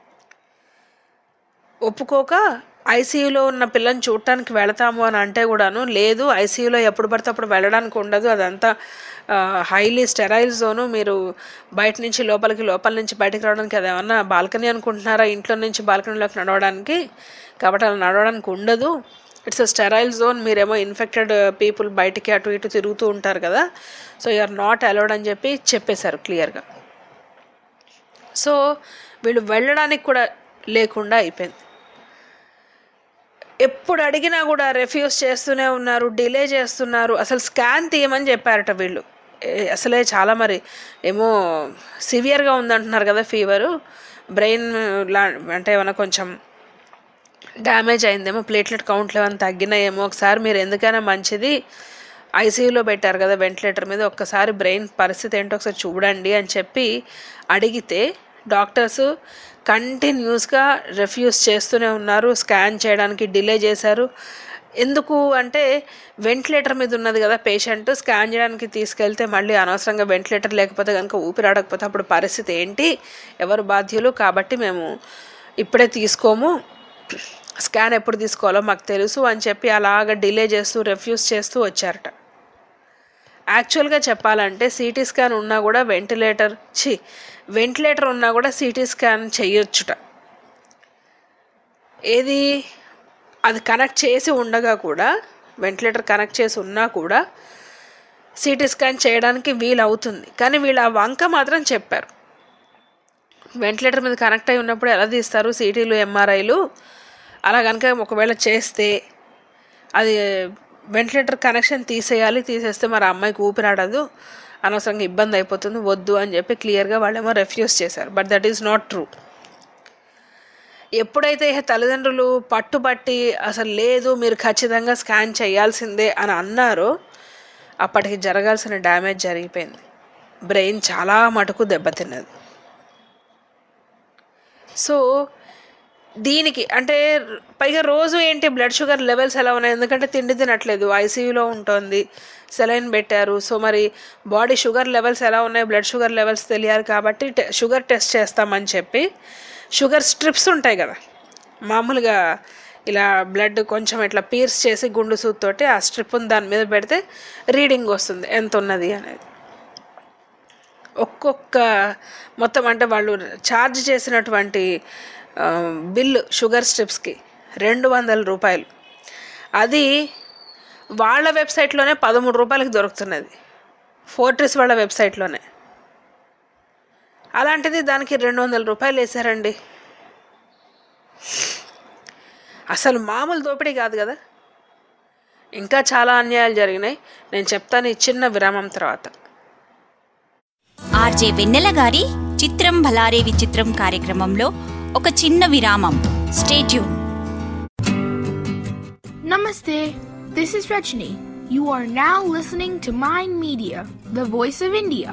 ఒప్పుకోక ఐసీయూలో ఉన్న పిల్లని చూడటానికి వెళతాము అని అంటే కూడాను లేదు ఐసీయూలో ఎప్పుడు పడితే అప్పుడు వెళ్ళడానికి ఉండదు అదంతా హైలీ స్టెరైల్ జోను మీరు బయట నుంచి లోపలికి లోపల నుంచి బయటకు రావడానికి అది ఏమన్నా బాల్కనీ అనుకుంటున్నారా ఇంట్లో నుంచి బాల్కనీలోకి నడవడానికి కాబట్టి అలా నడవడానికి ఉండదు ఇట్స్ అ స్టెరైల్ జోన్ మీరేమో ఇన్ఫెక్టెడ్ పీపుల్ బయటికి అటు ఇటు తిరుగుతూ ఉంటారు కదా so you are not allowed అని చెప్పి చెప్పేశారు క్లియర్గా సో వీళ్ళు వెళ్ళడానికి కూడా లేకుండా అయిపోయింది ఎప్పుడు అడిగినా కూడా రెఫ్యూజ్ చేస్తూనే ఉన్నారు డిలే చేస్తున్నారు అసలు స్కాన్ తీయమని చెప్పారట వీళ్ళు ఏ- అసలే చాలా మరి ఏమో సివియర్గా ఉందంటున్నారు కదా ఫీవరు బ్రెయిన్ లా అంటే ఏమైనా కొంచెం డ్యామేజ్ అయిందేమో ప్లేట్లెట్ కౌంట్లు ఏమైనా తగ్గినాయేమో ఒకసారి మీరు ఎందుకైనా మంచిది ఐసీయూలో పెట్టారు కదా వెంటిలేటర్ మీద ఒక్కసారి బ్రెయిన్ పరిస్థితి ఏంటో ఒకసారి చూడండి అని చెప్పి అడిగితే డాక్టర్స్ కంటిన్యూస్గా రిఫ్యూజ్ చేస్తూనే ఉన్నారు స్కాన్ చేయడానికి డిలే చేశారు ఎందుకు అంటే వెంటిలేటర్ మీద ఉన్నది కదా పేషెంట్ స్కాన్ చేయడానికి తీసుకెళ్తే మళ్ళీ అనవసరంగా వెంటిలేటర్ లేకపోతే కనుక ఊపిరాడకపోతే అప్పుడు పరిస్థితి ఏంటి ఎవరు బాధ్యులు కాబట్టి మేము ఇప్పుడే తీసుకోము స్కాన్ ఎప్పుడు తీసుకోవాలో మాకు తెలుసు అని చెప్పి అలాగ డిలే చేస్తూ రెఫ్యూజ్ చేస్తూ వచ్చారట యాక్చువల్గా చెప్పాలంటే సిటీ స్కాన్ ఉన్నా కూడా వెంటిలేటర్ చి వెంటిలేటర్ ఉన్నా కూడా సిటీ స్కాన్ చేయొచ్చుట ఏది అది కనెక్ట్ చేసి ఉండగా కూడా వెంటిలేటర్ కనెక్ట్ చేసి ఉన్నా కూడా సిటీ స్కాన్ చేయడానికి వీలు అవుతుంది కానీ వీళ్ళు ఆ వంక మాత్రం చెప్పారు వెంటిలేటర్ మీద కనెక్ట్ అయి ఉన్నప్పుడు ఎలా తీస్తారు సిటీలు ఎంఆర్ఐలు అలా కనుక ఒకవేళ చేస్తే అది వెంటిలేటర్ కనెక్షన్ తీసేయాలి తీసేస్తే మరి ఆ అమ్మాయికి ఊపిరాడదు అనవసరంగా ఇబ్బంది అయిపోతుంది వద్దు అని చెప్పి క్లియర్గా వాళ్ళేమో రెఫ్యూజ్ చేశారు but that is not true ఎప్పుడైతే ఈ తల్లిదండ్రులు పట్టుబట్టి అసలు లేదు మీరు ఖచ్చితంగా స్కాన్ చేయాల్సిందే అని అన్నారో అప్పటికి జరగాల్సిన డ్యామేజ్ జరిగిపోయింది బ్రెయిన్ చాలా మటుకు దెబ్బతిన్నది సో దీనికి అంటే పైగా రోజు ఏంటి బ్లడ్ షుగర్ లెవెల్స్ ఎలా ఉన్నాయి ఎందుకంటే తిండి తినట్లేదు ఐసీయూలో ఉంటుంది సెలైన్ పెట్టారు సో మరి బాడీ షుగర్ లెవెల్స్ ఎలా ఉన్నాయి బ్లడ్ షుగర్ లెవెల్స్ తెలియాలి కాబట్టి టె- షుగర్ టెస్ట్ చేస్తామని చెప్పి షుగర్ స్ట్రిప్స్ ఉంటాయి కదా మామూలుగా ఇలా బ్లడ్ కొంచెం ఇట్లా పీర్స్ చేసి గుండు సూత్తోటి ఆ స్ట్రిప్ని దాని మీద పెడితే రీడింగ్ వస్తుంది ఎంత ఉన్నది అనేది ఒక్కొక్క మొత్తం అంటే వాళ్ళు ఛార్జ్ చేసినటువంటి ఆ, బిల్లు షుగర్ స్ట్రిప్స్కి రెండు వందల రూపాయలు అది వాళ్ళ వెబ్సైట్లోనే పదమూడు రూపాయలకి దొరుకుతున్నది ఫోర్ట్రిస్ వాళ్ళ వెబ్సైట్లోనే అలాంటిది దానికి రెండు వందల రూపాయలు వేసారండి అసలు మామూలు దోపిడీ కాదు కదా ఇంకా చాలా అన్యాయాలు జరిగినాయి నేను చెప్తాను ఈ చిన్న విరామం తర్వాత ఆర్జే వెన్నెల గారి చిత్రం భలారే విచిత్రం కార్యక్రమంలో ఒక చిన్న విరామం stay tuned Namaste. This is Rajni. You are now listening to Mind Media, the voice of India.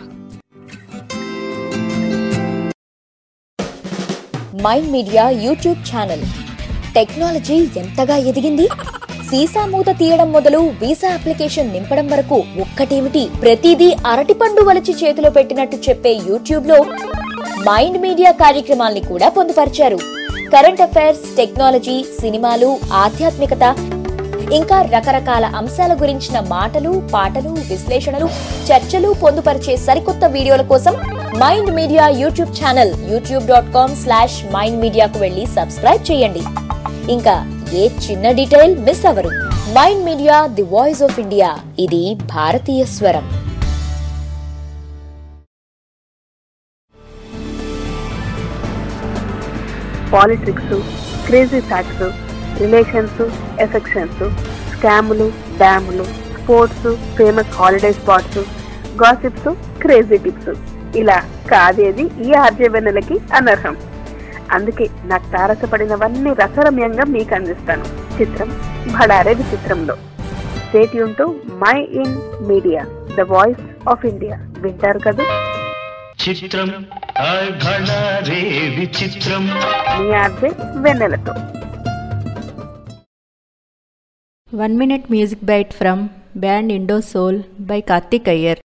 Mind media YouTube channel technology ఎంతగా ఎదిగింది సీసా మూత తీయడం మొదలు వీసా అప్లికేషన్ నింపడం వరకు ఒక్కటేమిటి ప్రతిదీ అరటిపండు వలిచి చేతిలో పెట్టినట్టు చెప్పే యూట్యూబ్ లో మైండ్ మీడియా కార్యక్రమాల్ని కూడా పొందుపరిచారు కరెంట్ అఫైర్స్ టెక్నాలజీ సినిమాలు ఆధ్యాత్మికత ఇంకా రకరకాల అంశాల గురించిన మాటలు పాటలు విశ్లేషణలు చర్చలు పొందుపరిచే సరికొత్త వీడియోల కోసం mind media YouTube channel YouTube dot com slash mind మీడియాకు వెళ్ళి సబ్స్క్రైబ్ చేయండి ఇంకా ఏ చిన్న డీటెయిల్ మిస్ అవరు mind media the voice of India ఇది భారతీయ స్వరం politics crazy facts relations affections స్కాములు డ్యాములు sports famous holiday spots gossips crazy tips ఇలా కాదేది ఈ ఆర్జే వెన్నెలకి అనర్హం అందుకే నాకు తారసపడినవన్నీ రసరమ్యంగా మీకు అందిస్తాను చిత్రం భడారే విచిత్రంలో స్టేట్ యూన్ to mind media the voice of India వింటారు కదా చిత్రం హాయ్ భళా రే విచిత్రం మీ ఆర్జే వెన్నెలతో one minute music bite from band Indo soul by Karthik Iyer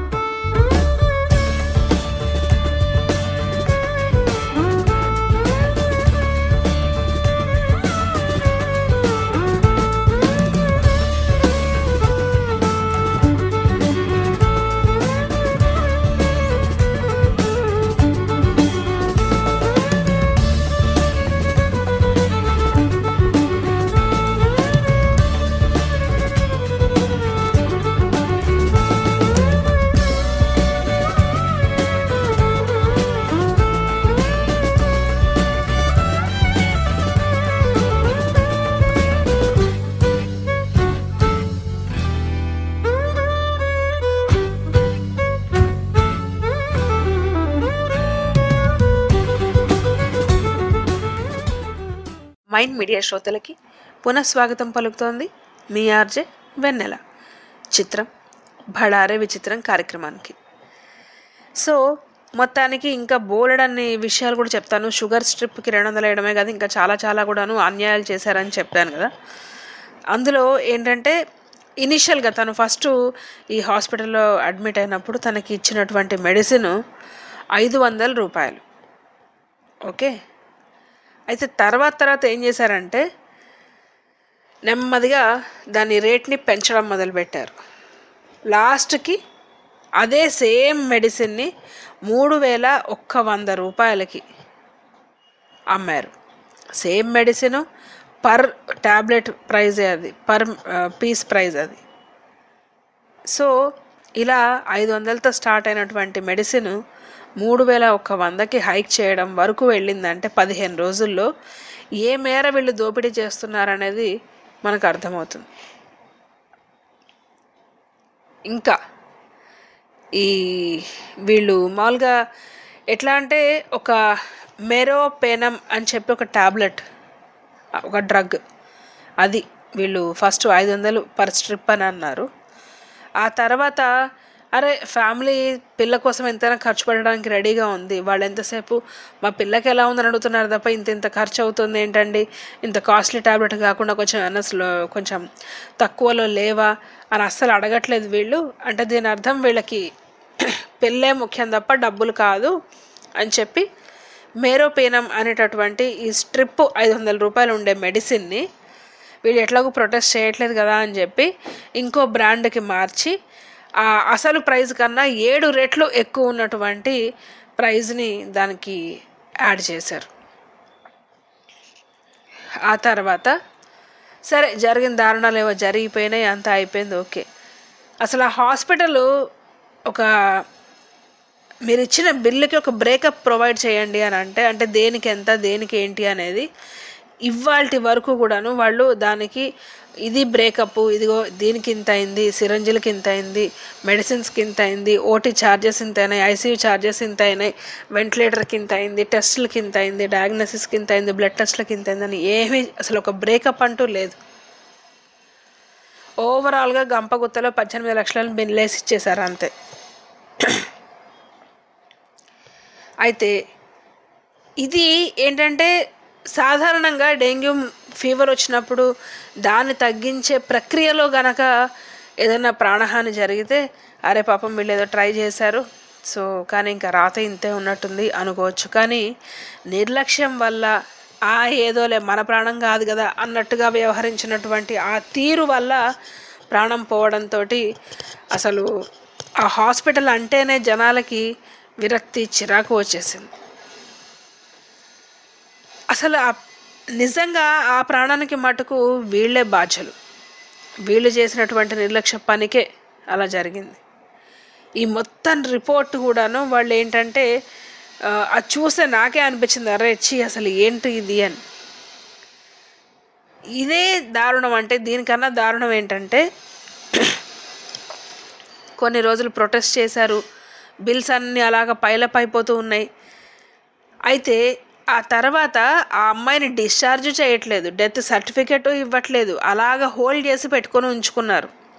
mind media శ్రోతలకి పునఃస్వాగతం పలుకుతోంది మీ ఆర్జే వెన్నెల చిత్రం భడారే విచిత్రం కార్యక్రమానికి సో మొత్తానికి ఇంకా బోలెడన్ని విషయాలు కూడా చెప్తాను షుగర్ స్ట్రిప్కి రెండు వందలు వేయడమే కాదు ఇంకా చాలా చాలా కూడాను అన్యాయాలు చేశారని చెప్పాను కదా అందులో ఏంటంటే ఇనిషియల్గా తను ఫస్ట్ ఈ హాస్పిటల్లో అడ్మిట్ అయినప్పుడు తనకి ఇచ్చినటువంటి మెడిసిన్ ఐదు వందల రూపాయలు ఓకే అయితే తర్వాత తర్వాత ఏం చేశారంటే నెమ్మదిగా దాని రేట్ని పెంచడం మొదలుపెట్టారు లాస్ట్కి అదే సేమ్ మెడిసిన్ని మూడు వేల ఒక్క వంద రూపాయలకి అమ్మారు సేమ్ మెడిసిన్ పర్ ట్యాబ్లెట్ ప్రైజే అది పర్ పీస్ ప్రైజ్ అది సో ఇలా ఐదు వందలతో స్టార్ట్ అయినటువంటి మెడిసిన్ మూడు వేల ఒక్క వందకి హైక్ చేయడం వరకు వెళ్ళిందంటే పదిహేను రోజుల్లో ఏ మేర వీళ్ళు దోపిడీ చేస్తున్నారనేది మనకు అర్థమవుతుంది ఇంకా ఈ వీళ్ళు మామూలుగా ఎట్లా అంటే ఒక మెరోపెనమ్ అని చెప్పి ఒక టాబ్లెట్ ఒక డ్రగ్ అది వీళ్ళు ఫస్ట్ ఐదు వందలు పర్ స్ట్రిప్ అని అన్నారు ఆ తర్వాత అరే ఫ్యామిలీ పిల్ల కోసం ఎంతైనా ఖర్చు పెట్టడానికి రెడీగా ఉంది వాళ్ళు ఎంతసేపు మా పిల్లకి ఎలా ఉందని అడుగుతున్నారు తప్ప ఇంత ఇంత ఖర్చు అవుతుంది ఏంటండి ఇంత కాస్ట్లీ ట్యాబ్లెట్ కాకుండా కొంచెం అన్నస్లో కొంచెం తక్కువలో లేవా అని అస్సలు అడగట్లేదు వీళ్ళు అంటే దీని అర్థం వీళ్ళకి పెళ్ళే ముఖ్యం తప్ప డబ్బులు కాదు అని చెప్పి మేరోపేనం అనేటటువంటి ఈ స్ట్రిప్ ఐదు వందల రూపాయలు ఉండే మెడిసిన్ని వీళ్ళు ఎట్లాగో ప్రొటెస్ట్ చేయట్లేదు కదా అని చెప్పి ఇంకో బ్రాండ్కి మార్చి ఆ అసలు ప్రైస్ కన్నా ఏడు రెట్లు ఎక్కువ ఉన్నటువంటి ప్రైజ్ని దానికి యాడ్ చేశారు ఆ తర్వాత సరే జరిగిన దారుణాలు ఏవో జరిగిపోయినాయి అంతా అయిపోయింది ఓకే అసలు ఆ హాస్పిటల్ ఒక మీరు ఇచ్చిన బిల్లుకి ఒక బ్రేకప్ ప్రొవైడ్ చేయండి అని అంటే అంటే దేనికి ఎంత దేనికి ఏంటి అనేది ఇవాల్టి వరకు కూడాను వాళ్ళు దానికి ఇది బ్రేకప్ ఇదిగో దీనికి ఇంత అయింది సిరంజిలకి ఇంత అయింది మెడిసిన్స్కి ఇంత అయింది ఓటీ ఛార్జెస్ ఇంత అయినాయి ఐసీయూ ఛార్జెస్ ఇంత అయినాయి వెంటిలేటర్కి ఇంత అయింది టెస్టులకి ఇంత అయింది డయాగ్నోసిస్కి ఇంత అయింది బ్లడ్ టెస్ట్లకి ఇంత అయింది అని ఏమీ అసలు ఒక బ్రేకప్ అంటూ లేదు ఓవరాల్గా గంపగుత్తలో పద్దెనిమిది లక్షలను బిల్లేసి ఇచ్చేశారు అంతే అయితే ఇది ఏంటంటే సాధారణంగా డెంగ్యూ ఫీవర్ వచ్చినప్పుడు దాన్ని తగ్గించే ప్రక్రియలో గనక ఏదైనా ప్రాణహాని జరిగితే అరే పాపం వీళ్ళు ఏదో ట్రై చేశారు సో కానీ ఇంకా రాత ఇంతే ఉన్నట్టుంది అనుకోవచ్చు కానీ నిర్లక్ష్యం వల్ల ఆ ఏదోలే మన ప్రాణం కాదు కదా అన్నట్టుగా వ్యవహరించినటువంటి ఆ తీరు వల్ల ప్రాణం పోవడంతో అసలు ఆ హాస్పిటల్ అంటేనే జనాలకి విరక్తి చిరాకు వచ్చేసింది అసలు ఆ నిజంగా ఆ ప్రాణానికి మటుకు వీళ్ళే బాధ్యులు వీళ్ళు చేసినటువంటి నిర్లక్ష్య పనికే అలా జరిగింది ఈ మొత్తం రిపోర్ట్ కూడాను వాళ్ళు ఏంటంటే ఆ, అది చూస్తే నాకే అనిపించింది అరే ఛీ అసలు ఏంటి ఇది అని ఇదే దారుణం అంటే దీనికన్నా దారుణం ఏంటంటే కొన్ని రోజులు ప్రొటెస్ట్ చేశారు బిల్స్ అన్నీ అలాగ పైలప్ అయిపోతూ ఉన్నాయి అయితే ఆ తర్వాత ఆ అమ్మాయిని డిశ్చార్జ్ చేయట్లేదు డెత్ సర్టిఫికెట్ ఇవ్వట్లేదు అలాగ హోల్డ్ చేసి పెట్టుకొని ఉంచుకున్నారు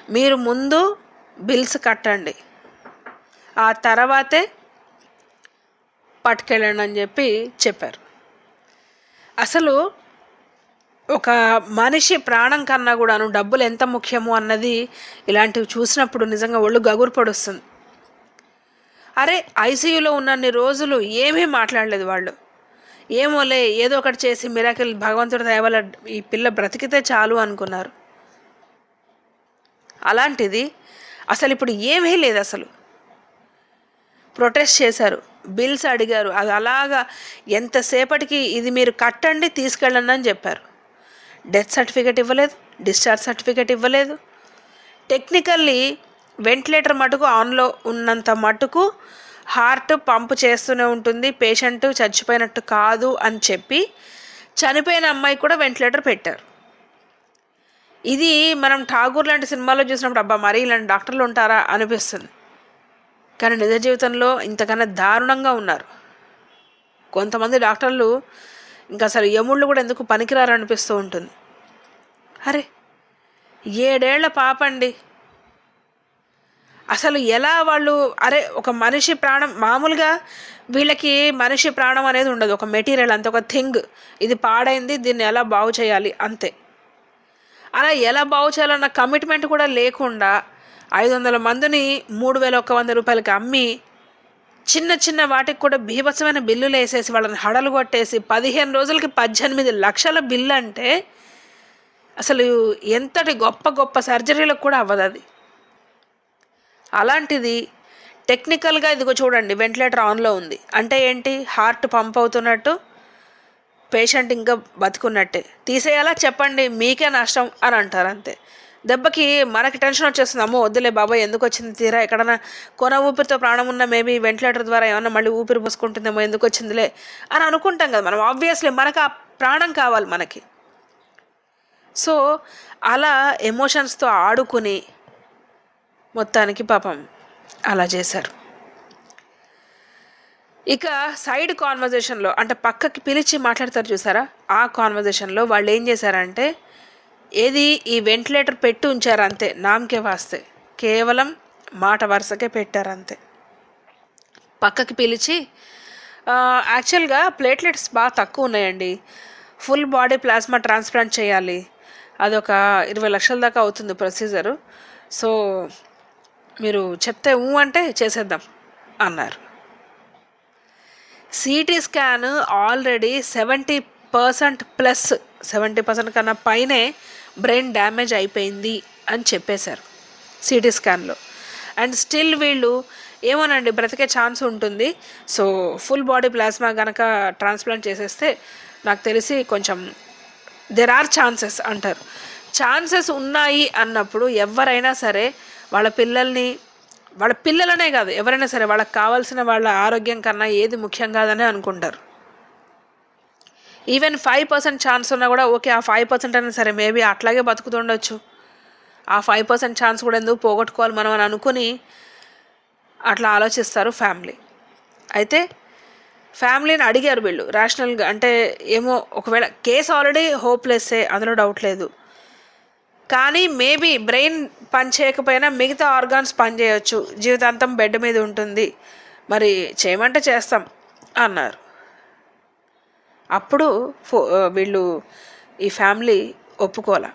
మీరు ముందు బిల్స్ కట్టండి ఆ తర్వాతే పట్టుకెళ్ళండి అని చెప్పి చెప్పారు అసలు ఒక మనిషి ప్రాణం కన్నా కూడాను డబ్బులు ఎంత ముఖ్యము అన్నది ఇలాంటివి చూసినప్పుడు నిజంగా ఒళ్ళు గగురు పడుస్తుంది అరే ఐసీయూలో ఉన్నన్ని రోజులు ఏమీ మాట్లాడలేదు వాళ్ళు ఏమోలే ఏదో ఒకటి చేసి మిరాకిల్ భగవంతుడి దయ వల్ల ఈ పిల్ల బ్రతికితే చాలు అనుకున్నారు అలాంటిది అసలు ఇప్పుడు ఏమీ లేదు అసలు ప్రొటెస్ట్ చేశారు బిల్స్ అడిగారు అది అలాగా ఎంతసేపటికి ఇది మీరు కట్టండి తీసుకెళ్ళండి అని చెప్పారు డెత్ సర్టిఫికేట్ ఇవ్వలేదు డిశ్చార్జ్ సర్టిఫికేట్ ఇవ్వలేదు టెక్నికల్లీ వెంటిలేటర్ మటుకు ఆన్లో ఉన్నంత మటుకు హార్ట్ పంప్ చేస్తూనే ఉంటుంది పేషెంట్ చచ్చిపోయినట్టు కాదు అని చెప్పి చనిపోయిన అమ్మాయి కూడా వెంటిలేటర్ పెట్టారు ఇది మనం ఠాగూర్ లాంటి సినిమాలో చూసినప్పుడు అబ్బా మరీ ఇలాంటి డాక్టర్లు ఉంటారా అనిపిస్తుంది కానీ నిజ జీవితంలో ఇంతకన్నా దారుణంగా ఉన్నారు కొంతమంది డాక్టర్లు ఇంకా అసలు యముళ్ళు కూడా ఎందుకు పనికిరారు అనిపిస్తూ ఉంటుంది అరే ఏడేళ్ల పాపండి అసలు ఎలా వాళ్ళు అరే ఒక మనిషి ప్రాణం మామూలుగా వీళ్ళకి మనిషి ప్రాణం అనేది ఉండదు ఒక మెటీరియల్ అంతే ఒక థింగ్ ఇది పాడైంది దీన్ని ఎలా బాగు చేయాలి అంతే అలా ఎలా బాగు చేయాలన్న కమిట్మెంట్ కూడా లేకుండా ఐదు వందల మందిని మూడు వేల ఒక్క వంద రూపాయలకి అమ్మి చిన్న చిన్న వాటికి కూడా బీభత్సమైన బిల్లులు వేసేసి వాళ్ళని హడలు కొట్టేసి పదిహేను రోజులకి పద్దెనిమిది లక్షల బిల్లు అంటే అసలు ఎంతటి గొప్ప గొప్ప సర్జరీలకు కూడా అవ్వదు అది అలాంటిది టెక్నికల్గా ఇదిగో చూడండి వెంటిలేటర్ ఆన్లో ఉంది అంటే ఏంటి హార్ట్ పంప్ అవుతున్నట్టు పేషెంట్ ఇంకా బతుకున్నట్టే తీసేయాలా చెప్పండి మీకే నష్టం అని అంటారు అంతే దెబ్బకి మనకి టెన్షన్ వచ్చేస్తుంది అమ్మో వద్దులే బాబాయ్ ఎందుకు వచ్చింది తీరా ఎక్కడన్నా కొన ఊపిరితో ప్రాణం ఉన్న మేబీ వెంటిలేటర్ ద్వారా ఏమన్నా మళ్ళీ ఊపిరి పోసుకుంటుందేమో ఎందుకు వచ్చిందిలే అని అనుకుంటాం కదా మనం ఆబ్వియస్లీ మనకు ఆ ప్రాణం కావాలి మనకి సో అలా ఎమోషన్స్తో ఆడుకుని మొత్తానికి పాపం అలా చేశారు ఇక సైడ్ కాన్వర్జేషన్లో అంటే పక్కకి పిలిచి మాట్లాడతారు చూసారా ఆ కాన్వర్జేషన్లో వాళ్ళు ఏం చేశారంటే ఏది ఈ వెంటిలేటర్ పెట్టి ఉంచారు అంతే నామకే వాస్తే కేవలం మాట వరుసకే పెట్టారు అంతే పక్కకి పిలిచి యాక్చువల్గా ప్లేట్లెట్స్ బాగా తక్కువ ఉన్నాయండి ఫుల్ బాడీ ప్లాస్మా ట్రాన్స్ప్లాంట్ చేయాలి అదొక ఇరవై లక్షల దాకా అవుతుంది ప్రొసీజరు సో మీరు చెప్తే ఊ అంటే చేసేద్దాం అన్నారు C T scan already seventy percent plus seventy percent కన్నా పైనే బ్రెయిన్ డ్యామేజ్ అయిపోయింది అని చెప్పేశారు సిటీ స్కాన్లో అండ్ స్టిల్ వీళ్ళు ఏమోనండి బ్రతికే ఛాన్స్ ఉంటుంది సో ఫుల్ బాడీ ప్లాస్మా కనుక ట్రాన్స్ప్లాంట్ చేసేస్తే నాకు తెలిసి కొంచెం దెర్ ఆర్ ఛాన్సెస్ అంటారు ఛాన్సెస్ ఉన్నాయి అన్నప్పుడు ఎవరైనా సరే వాళ్ళ పిల్లల్ని వాళ్ళ పిల్లలనే కాదు ఎవరైనా సరే వాళ్ళకి కావాల్సిన వాళ్ళ ఆరోగ్యం కన్నా ఏది ముఖ్యం కాదని అనుకుంటారు ఈవెన్ ఫైవ్ పర్సెంట్ ఛాన్స్ ఉన్నా కూడా ఓకే ఆ ఫైవ్ పర్సెంట్ అయినా సరే మేబీ అట్లాగే బతుకుతుండొచ్చు ఆ ఫైవ్ పర్సెంట్ ఛాన్స్ కూడా ఎందుకు పోగొట్టుకోవాలి మనం అని అనుకుని అట్లా ఆలోచిస్తారు ఫ్యామిలీ అయితే ఫ్యామిలీని అడిగారు వీళ్ళు రేషనల్గా అంటే ఏమో ఒకవేళ కేసు ఆల్రెడీ హోప్లెస్సే అందులో డౌట్ లేదు కానీ మేబీ బ్రెయిన్ పని చేయకపోయినా మిగతా ఆర్గాన్స్ పని చేయొచ్చు జీవితాంతం బెడ్ మీద ఉంటుంది మరి చేయమంటే చేస్తాం అన్నారు అప్పుడు ఫో వీళ్ళు ఈ ఫ్యామిలీ ఒప్పుకోలే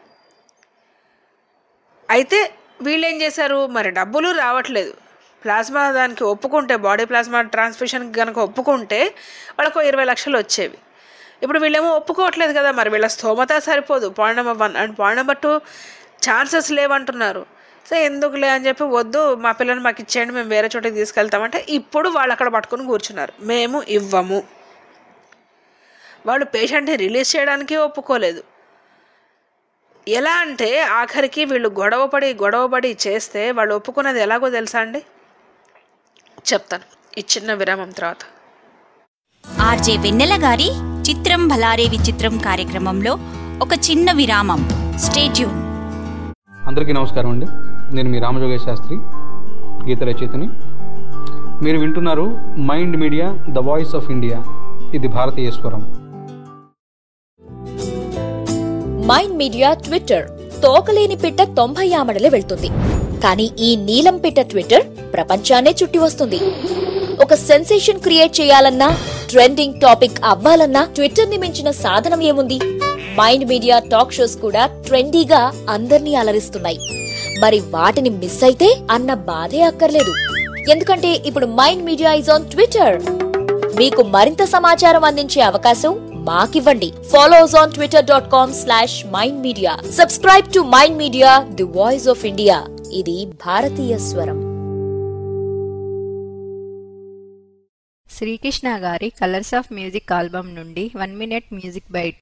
అయితే వీళ్ళు ఏం చేశారు మరి డబ్బులు రావట్లేదు ప్లాస్మా దానికి ఒప్పుకుంటే బాడీ ప్లాస్మా ట్రాన్స్ఫ్యూషన్కి కనుక ఒప్పుకుంటే వాళ్ళకు ఇరవై లక్షలు వచ్చేవి ఇప్పుడు వీళ్ళేమో ఒప్పుకోవట్లేదు కదా మరి వీళ్ళ స్తోమత సరిపోదు point number one and point number two chances లేవంటున్నారు సో ఎందుకులే అని చెప్పి వద్దు మా పిల్లల్ని మాకు ఇచ్చేయండి మేము వేరే చోటికి తీసుకెళ్తామంటే ఇప్పుడు వాళ్ళు అక్కడ పట్టుకుని కూర్చున్నారు మేము ఇవ్వము వాళ్ళు పేషెంట్ని రిలీజ్ చేయడానికి ఒప్పుకోలేదు ఎలా అంటే ఆఖరికి వీళ్ళు గొడవపడి గొడవపడి చేస్తే వాళ్ళు ఒప్పుకున్నది ఎలాగో తెలుసా అండి చెప్తాను ఈ చిన్న విరామం తర్వాత ఆర్జే వెన్నెల గారి చిత్రం భలారే విచిత్రం కార్యక్రమంలో ఒక చిన్న విరామం స్టేట్యూన్ అందరికీ నమస్కారం అండి నేను మీ రామజోగేశ్ శాస్త్రి గీత రచయితని మీరు వింటున్నారు mind media the voice of India ఇది భారతీయ స్వరం మైండ్ మీడియా ట్విట్టర్ తోకలేని పిట్ట తొంభై ఆమడలే వెళ్తుంది కానీ ఈ నీలం పిట్ట ట్విట్టర్ ప్రపంచాన్నే చుట్టి వస్తుంది ఒక సెన్సేషన్ క్రియేట్ చేయాలన్నా ట్రెండింగ్ టాపిక్ అవ్వాలన్నా ట్విట్టర్ ని మించిన సాధనం ఏముంది మైండ్ మీడియా టాక్ షోస్ కూడా ట్రెండీగా అందర్నీ అలరిస్తున్నాయి మరి వాటిని మిస్ అయితే అన్న బాధే అక్కర్లేదు ఎందుకంటే ఇప్పుడు mind media is on Twitter మీకు మరింత సమాచారం అందించే అవకాశం మాకివ్వండి follow us on Twitter dot com slash mind media subscribe to mind media the voice of India ఇది భారతీయ స్వరం శ్రీకృష్ణ గారి కలర్స్ ఆఫ్ మ్యూజిక్ ఆల్బమ్ నుండి one minute music bite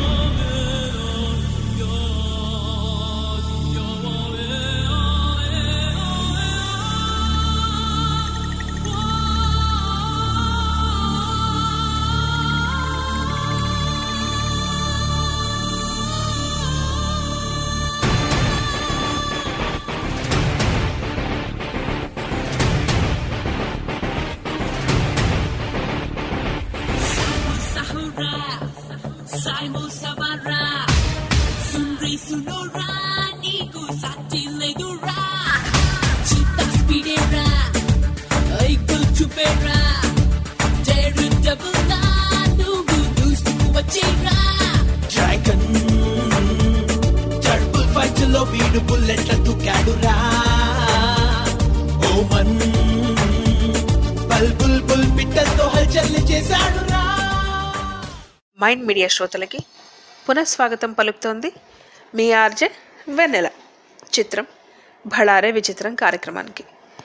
Saimo Samara Sunri Sunora Niku Sati Ledura Chita Spidera Aiko Chupera Deru Dabula Nugu Nustu Wachira dragon టర్బుల్ ఫైట్ లో వీడు బుల్లెట్ల దుకాడురా ఓమన్ బల్ బుల్ బుల్ పిట్టలతో హల్చల్ చేశాడురా మైండ్ మీడియా శ్రోతలకి పునఃస్వాగతం పలుకుతోంది మీ ఆర్జే వెన్నెల చిత్రం భళారే విచిత్రం కార్యక్రమానికి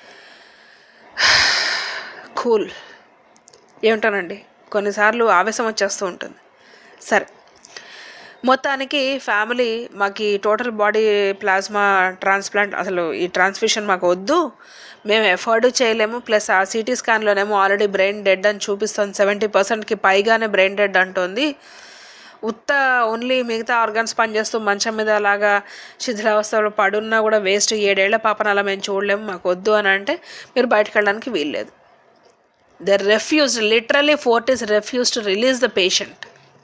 కూల్ ఏమిటానండి కొన్నిసార్లు ఆవేశం వచ్చేస్తూ ఉంటుంది సరే మొత్తానికి ఫ్యామిలీ మాకు ఈ టోటల్ బాడీ ప్లాస్మా ట్రాన్స్ప్లాంట్ అసలు ఈ ట్రాన్స్ఫ్యూషన్ మాకు వద్దు మేము ఎఫర్డ్ చేయలేము ప్లస్ ఆ సిటీ స్కాన్లోనేమో ఆల్రెడీ బ్రెయిన్ డెడ్ అని చూపిస్తుంది సెవెంటీ పర్సెంట్కి పైగానే బ్రెయిన్ డెడ్ అంటుంది ఉత్త ఓన్లీ మిగతా ఆర్గన్స్ పనిచేస్తూ మంచం మీద అలాగా శిథిలావస్థలో పడున్నా కూడా వేస్ట్ ఏడేళ్ల పాపను అలా మేము చూడలేము మాకు వద్దు అని అంటే మీరు బయటకు వెళ్ళడానికి వీల్లేదు the refuse literally Fortis refuse to release the patient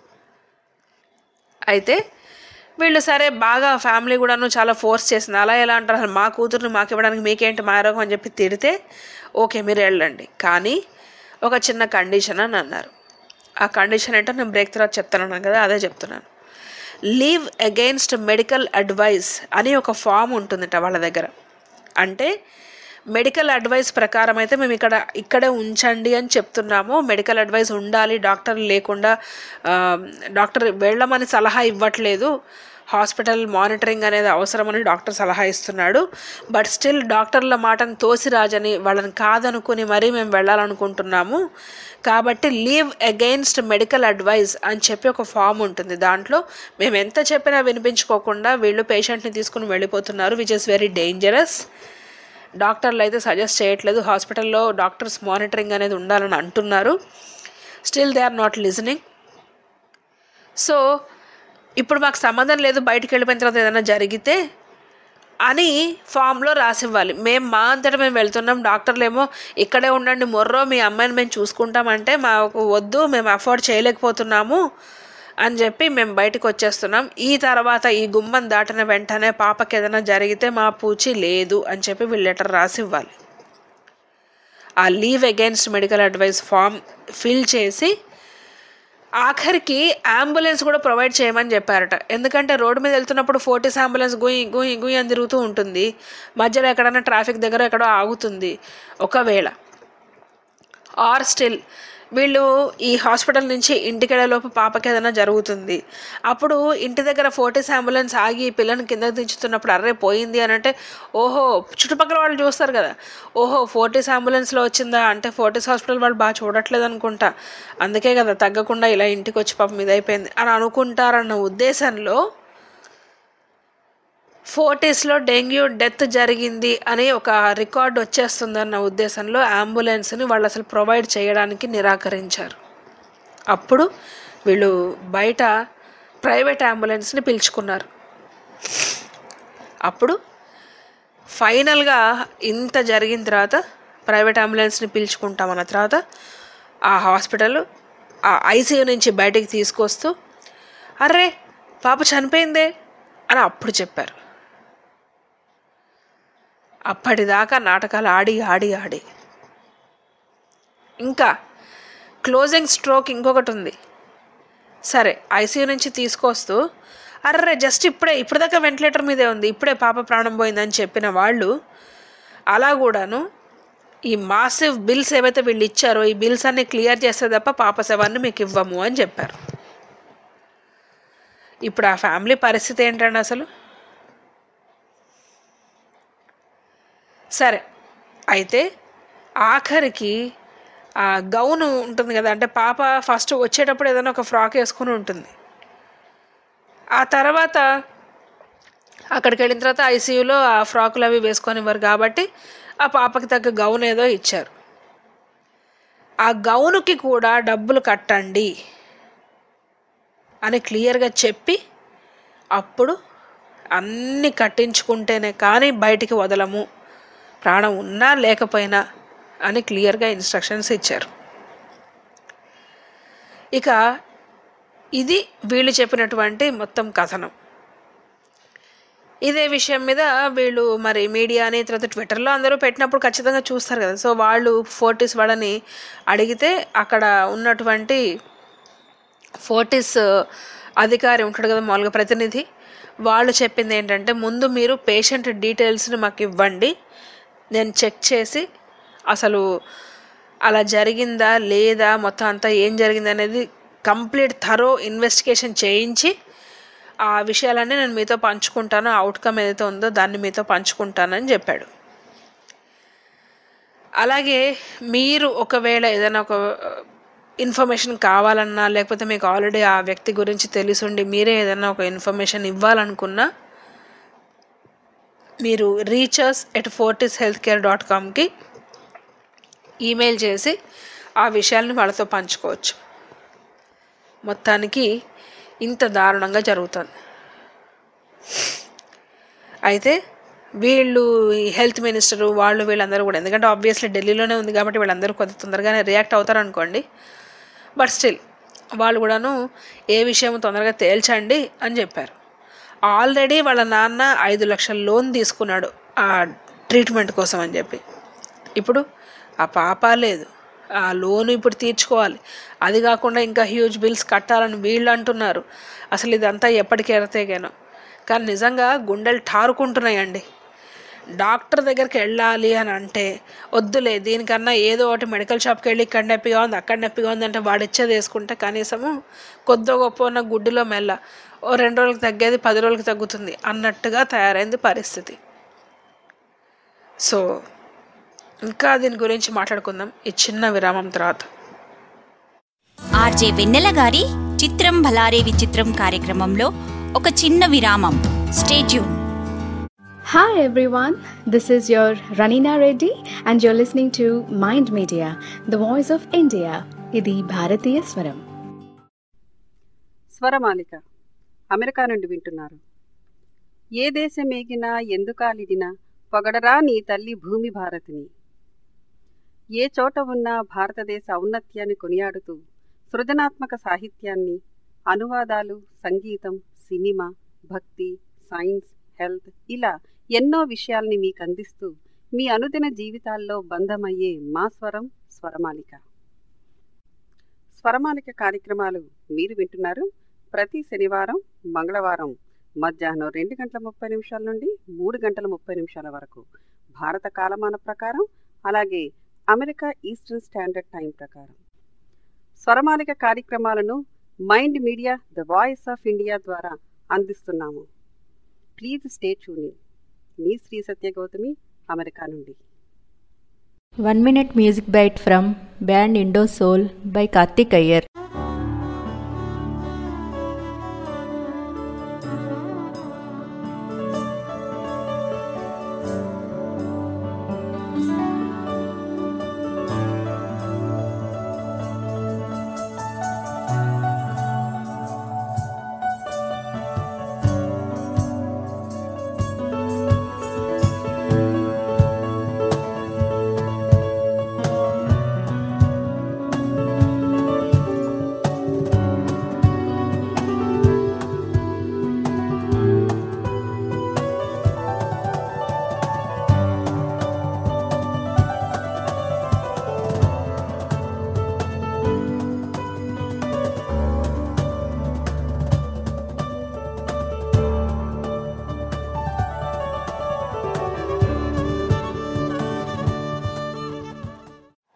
అయితే వీళ్ళు సరే బాగా ఫ్యామిలీ కూడాను చాలా ఫోర్స్ చేసింది అలా ఎలా అంటారు అసలు మా కూతుర్ని మాకు ఇవ్వడానికి మీకేంటి మారోగం అని చెప్పి తిడితే ఓకే మీరు వెళ్ళండి కానీ ఒక చిన్న కండిషన్ అని అన్నారు ఆ కండిషన్ ఏంటో నేను బ్రేక్ తర్వాత చెప్తున్నాను కదా అదే చెప్తున్నాను లీవ్ అగెయిన్స్ట్ మెడికల్ అడ్వైస్ అని ఒక ఫామ్ ఉంటుందట వాళ్ళ దగ్గర అంటే మెడికల్ అడ్వైస్ ప్రకారం అయితే మేము ఇక్కడ ఇక్కడే ఉంచండి అని చెప్తున్నాము మెడికల్ అడ్వైస్ ఉండాలి డాక్టర్ లేకుండా ఆ, డాక్టర్ వెళ్ళమని సలహా ఇవ్వట్లేదు హాస్పిటల్ మానిటరింగ్ అనేది అవసరమని డాక్టర్ సలహా ఇస్తున్నాడు బట్ స్టిల్ డాక్టర్ల మాటను తోసిరాజని వాళ్ళని కాదనుకుని మరీ మేము వెళ్ళాలనుకుంటున్నాము కాబట్టి లీవ్ అగెయిన్స్ట్ మెడికల్ అడ్వైస్ అని చెప్పి ఒక ఫామ్ ఉంటుంది దాంట్లో మేము ఎంత చెప్పినా వినిపించుకోకుండా వీళ్ళు పేషెంట్ని తీసుకుని వెళ్ళిపోతున్నారు విచ్ ఇస్ వెరీ డేంజరస్ డాక్టర్లు అయితే సజెస్ట్ చేయట్లేదు హాస్పిటల్లో డాక్టర్స్ మానిటరింగ్ అనేది ఉండాలని అంటున్నారు still they are not listening so ఇప్పుడు మాకు సంబంధం లేదు బయటికి వెళ్ళిపోయిన తర్వాత ఏదైనా జరిగితే అని ఫామ్లో రాసివ్వాలి మేము మా అంతటా మేము వెళ్తున్నాం డాక్టర్లు ఏమో ఇక్కడే ఉండండి మొర్రో మీ అమ్మాయిని మేము చూసుకుంటామంటే మాకు వద్దు మేము అఫోర్డ్ చేయలేకపోతున్నాము అని చెప్పి మేము బయటకు వచ్చేస్తున్నాం ఈ తర్వాత ఈ గుమ్మం దాటిన వెంటనే పాపకి ఏదైనా జరిగితే మా పూచి లేదు అని చెప్పి వీళ్ళు లెటర్ రాసి ఇవ్వాలి ఆ leave against medical advice form fill చేసి ఆఖరికి అంబులెన్స్ కూడా ప్రొవైడ్ చేయమని చెప్పారట ఎందుకంటే రోడ్డు మీద వెళ్తున్నప్పుడు ఫోర్టీస్ అంబులెన్స్ గుయి గుయి గుయి అని తిరుగుతూ ఉంటుంది మధ్యలో ఎక్కడైనా ట్రాఫిక్ దగ్గర ఎక్కడో ఆగుతుంది ఒకవేళ ఆర్ స్టిల్ వీళ్ళు ఈ హాస్పిటల్ నుంచి ఇంటికి వెళ్ళేలోపు పాపకి ఏదైనా జరుగుతుంది అప్పుడు ఇంటి దగ్గర ఫోర్టీస్ అంబులెన్స్ ఆగి పిల్లని కిందకి దించుతున్నప్పుడు అర్రే పోయింది అని అంటే ఓహో చుట్టుపక్కల వాళ్ళు చూస్తారు కదా ఓహో ఫోర్టీస్ అంబులెన్స్లో వచ్చిందా అంటే ఫోర్టీస్ హాస్పిటల్ వాళ్ళు బాగా చూడట్లేదు అనుకుంటా అందుకే కదా తగ్గకుండా ఇలా ఇంటికి వచ్చి పాపం ఇదైపోయింది అని అనుకుంటారన్న ఉద్దేశంలో ఫోర్టీస్లో డెంగ్యూ డెత్ జరిగింది అని ఒక రికార్డ్ వచ్చేస్తుందన్న ఉద్దేశంలో అంబులెన్స్ని వాళ్ళు అసలు ప్రొవైడ్ చేయడానికి నిరాకరించారు అప్పుడు వీళ్ళు బయట ప్రైవేట్ అంబులెన్స్ని పిలుచుకున్నారు అప్పుడు ఫైనల్గా ఇంత జరిగిన తర్వాత ప్రైవేట్ అంబులెన్స్ని పిలుచుకుంటామన్న తర్వాత ఆ హాస్పిటల్ ఆ ఐసీయూ నుంచి బయటికి తీసుకొస్తూ అర్రే పాప చనిపోయిందే అని అప్పుడు చెప్పారు అప్పటిదాకా నాటకాలు ఆడి ఆడి ఆడి ఇంకా క్లోజింగ్ స్ట్రోక్ ఇంకొకటి ఉంది సరే ఐసీయూ నుంచి తీసుకొస్తూ అర్రే జస్ట్ ఇప్పుడే ఇప్పటిదాకా వెంటిలేటర్ మీదే ఉంది ఇప్పుడే పాప ప్రాణం పోయిందని చెప్పిన వాళ్ళు అలా కూడాను ఈ మాసివ్ బిల్స్ ఏవైతే వీళ్ళు ఇచ్చారో ఈ బిల్స్ అన్ని క్లియర్ చేస్తే తప్ప పాప శవాన్ని మీకు ఇవ్వము అని చెప్పారు ఇప్పుడు ఆ ఫ్యామిలీ పరిస్థితి ఏంటండి అసలు సరే అయితే ఆఖరికి ఆ గౌను ఉంటుంది కదా అంటే పాప ఫస్ట్ వచ్చేటప్పుడు ఏదైనా ఒక ఫ్రాక్ వేసుకుని ఉంటుంది ఆ తర్వాత అక్కడికి వెళ్ళిన తర్వాత ఐసీయూలో ఆ ఫ్రాకులు అవి వేసుకొని ఇవ్వరు కాబట్టి ఆ పాపకి తగ్గ గౌన్ ఏదో ఇచ్చారు ఆ గౌనుకి కూడా డబ్బులు కట్టండి అని క్లియర్గా చెప్పి అప్పుడు అన్నీ కట్టించుకుంటేనే కానీ బయటికి వదలము ప్రాణం ఉన్నా లేకపోయినా అని క్లియర్గా ఇన్స్ట్రక్షన్స్ ఇచ్చారు ఇక ఇది వీళ్ళు చెప్పినటువంటి మొత్తం కథనం ఇదే విషయం మీద వీళ్ళు మరి మీడియాని తర్వాత ట్విట్టర్లో అందరూ పెట్టినప్పుడు ఖచ్చితంగా చూస్తారు కదా సో వాళ్ళు ఫోర్టీస్ వాళ్ళని అడిగితే అక్కడ ఉన్నటువంటి ఫోర్టీస్ అధికారి ఉంటాడు కదా మామూలుగా ప్రతినిధి వాళ్ళు చెప్పింది ఏంటంటే ముందు మీరు పేషెంట్ డీటెయిల్స్ని మాకు ఇవ్వండి నేను చెక్ చేసి అసలు అలా జరిగిందా లేదా మొత్తం అంతా ఏం జరిగింది అనేది కంప్లీట్ థరో ఇన్వెస్టిగేషన్ చేయించి ఆ విషయాలన్నీ నేను మీతో పంచుకుంటాను అవుట్కమ్ ఏదైతే ఉందో దాన్ని మీతో పంచుకుంటానని చెప్పాడు అలాగే మీరు ఒకవేళ ఏదైనా ఒక ఇన్ఫర్మేషన్ కావాలన్నా లేకపోతే మీకు ఆల్రెడీ ఆ వ్యక్తి గురించి తెలుసుండి మీరే ఏదైనా ఒక ఇన్ఫర్మేషన్ ఇవ్వాలనుకున్నా మీరు reach us at Fortis health care dot కామ్కి ఈమెయిల్ చేసి ఆ విషయాల్ని వాళ్ళతో పంచుకోవచ్చు మొత్తానికి ఇంత దారుణంగా జరుగుతుంది అయితే వీళ్ళు ఈ హెల్త్ మినిస్టర్ వాళ్ళు వీళ్ళందరూ కూడా ఎందుకంటే ఆబ్వియస్లీ ఢిల్లీలోనే ఉంది కాబట్టి వీళ్ళందరూ కొంత తొందరగానే రియాక్ట్ అవుతారు అనుకోండి బట్ స్టిల్ వాళ్ళు కూడాను ఏ విషయం తొందరగా తేల్చండి అని చెప్పారు ఆల్రెడీ వాళ్ళ నాన్న ఐదు లక్షల లోన్ తీసుకున్నాడు ఆ ట్రీట్మెంట్ కోసం అని చెప్పి ఇప్పుడు ఆ పాప లేదు ఆ లోన్ ఇప్పుడు తీర్చుకోవాలి అది కాకుండా ఇంకా హ్యూజ్ బిల్స్ కట్టాలని వీళ్ళు అంటున్నారు అసలు ఇదంతా ఎప్పటికి ఎరతేగానో కానీ నిజంగా గుండెలు ఠారుకుంటున్నాయండి డాక్టర్ దగ్గరికి వెళ్ళాలి అని అంటే వద్దులే దీనికన్నా ఏదో ఒకటి మెడికల్ షాప్కి వెళ్ళి ఇక్కడ నొప్పిగా ఉంది అక్కడ నొప్పిగా ఉంది అంటే వాడు ఇచ్చేది వేసుకుంటే కనీసము కొద్ది గొప్ప ఉన్న గుడ్డులో మెల్ల ఓ రెండు రోజులకి తగ్గేది పది రోజులకి తగ్గుతుంది అన్నట్టుగా తయారైంది పరిస్థితి సో ఇంకా దీని గురించి మాట్లాడుకుందాం ఈ చిన్న విరామం తర్వాత ఆర్జే వెన్నెల గారి చిత్రం భలారే విచిత్రం కార్యక్రమంలో ఒక చిన్న విరామం stay tuned Hi everyone, this is your Ranina Reddy and you're listening to Mind Media, the voice of India. ఇది భారతీయ స్వరం స్వరమాలిక అమెరికా నుండి వింటున్నారు ఏ దేశం ఏగినా ఎందుకాలిదినా పొగడరా నీ తల్లి భూమి భారతిని ఏ చోట ఉన్నా భారతదేశ ఔన్నత్యాన్ని కొనియాడుతూ సృజనాత్మక సాహిత్యాన్ని అనువాదాలు సంగీతం సినిమా భక్తి సైన్స్ హెల్త్ ఇలా ఎన్నో విషయాల్ని మీకు అందిస్తూ మీ అనుదిన జీవితాల్లో బంధమయ్యే మా స్వరం స్వరమాలిక స్వరమాలిక కార్యక్రమాలు మీరు వింటున్నారు ప్రతి శనివారం మంగళవారం మధ్యాహ్నం రెండు గంటల ముప్పై నిమిషాల నుండి మూడు గంటల ముప్పై నిమిషాల వరకు భారత కాలమాన ప్రకారం అలాగే అమెరికా ఈస్టర్న్ స్టాండర్డ్ టైం ప్రకారం స్వరమాలిక కార్యక్రమాలను mind media the voice of India ద్వారా అందిస్తున్నాము ప్లీజ్ స్టే ట్యూనింగ్ మీ శ్రీ సత్య గౌతమి అమెరికా నుండి one minute music bite from band Indo soul by Karthik Iyer thank you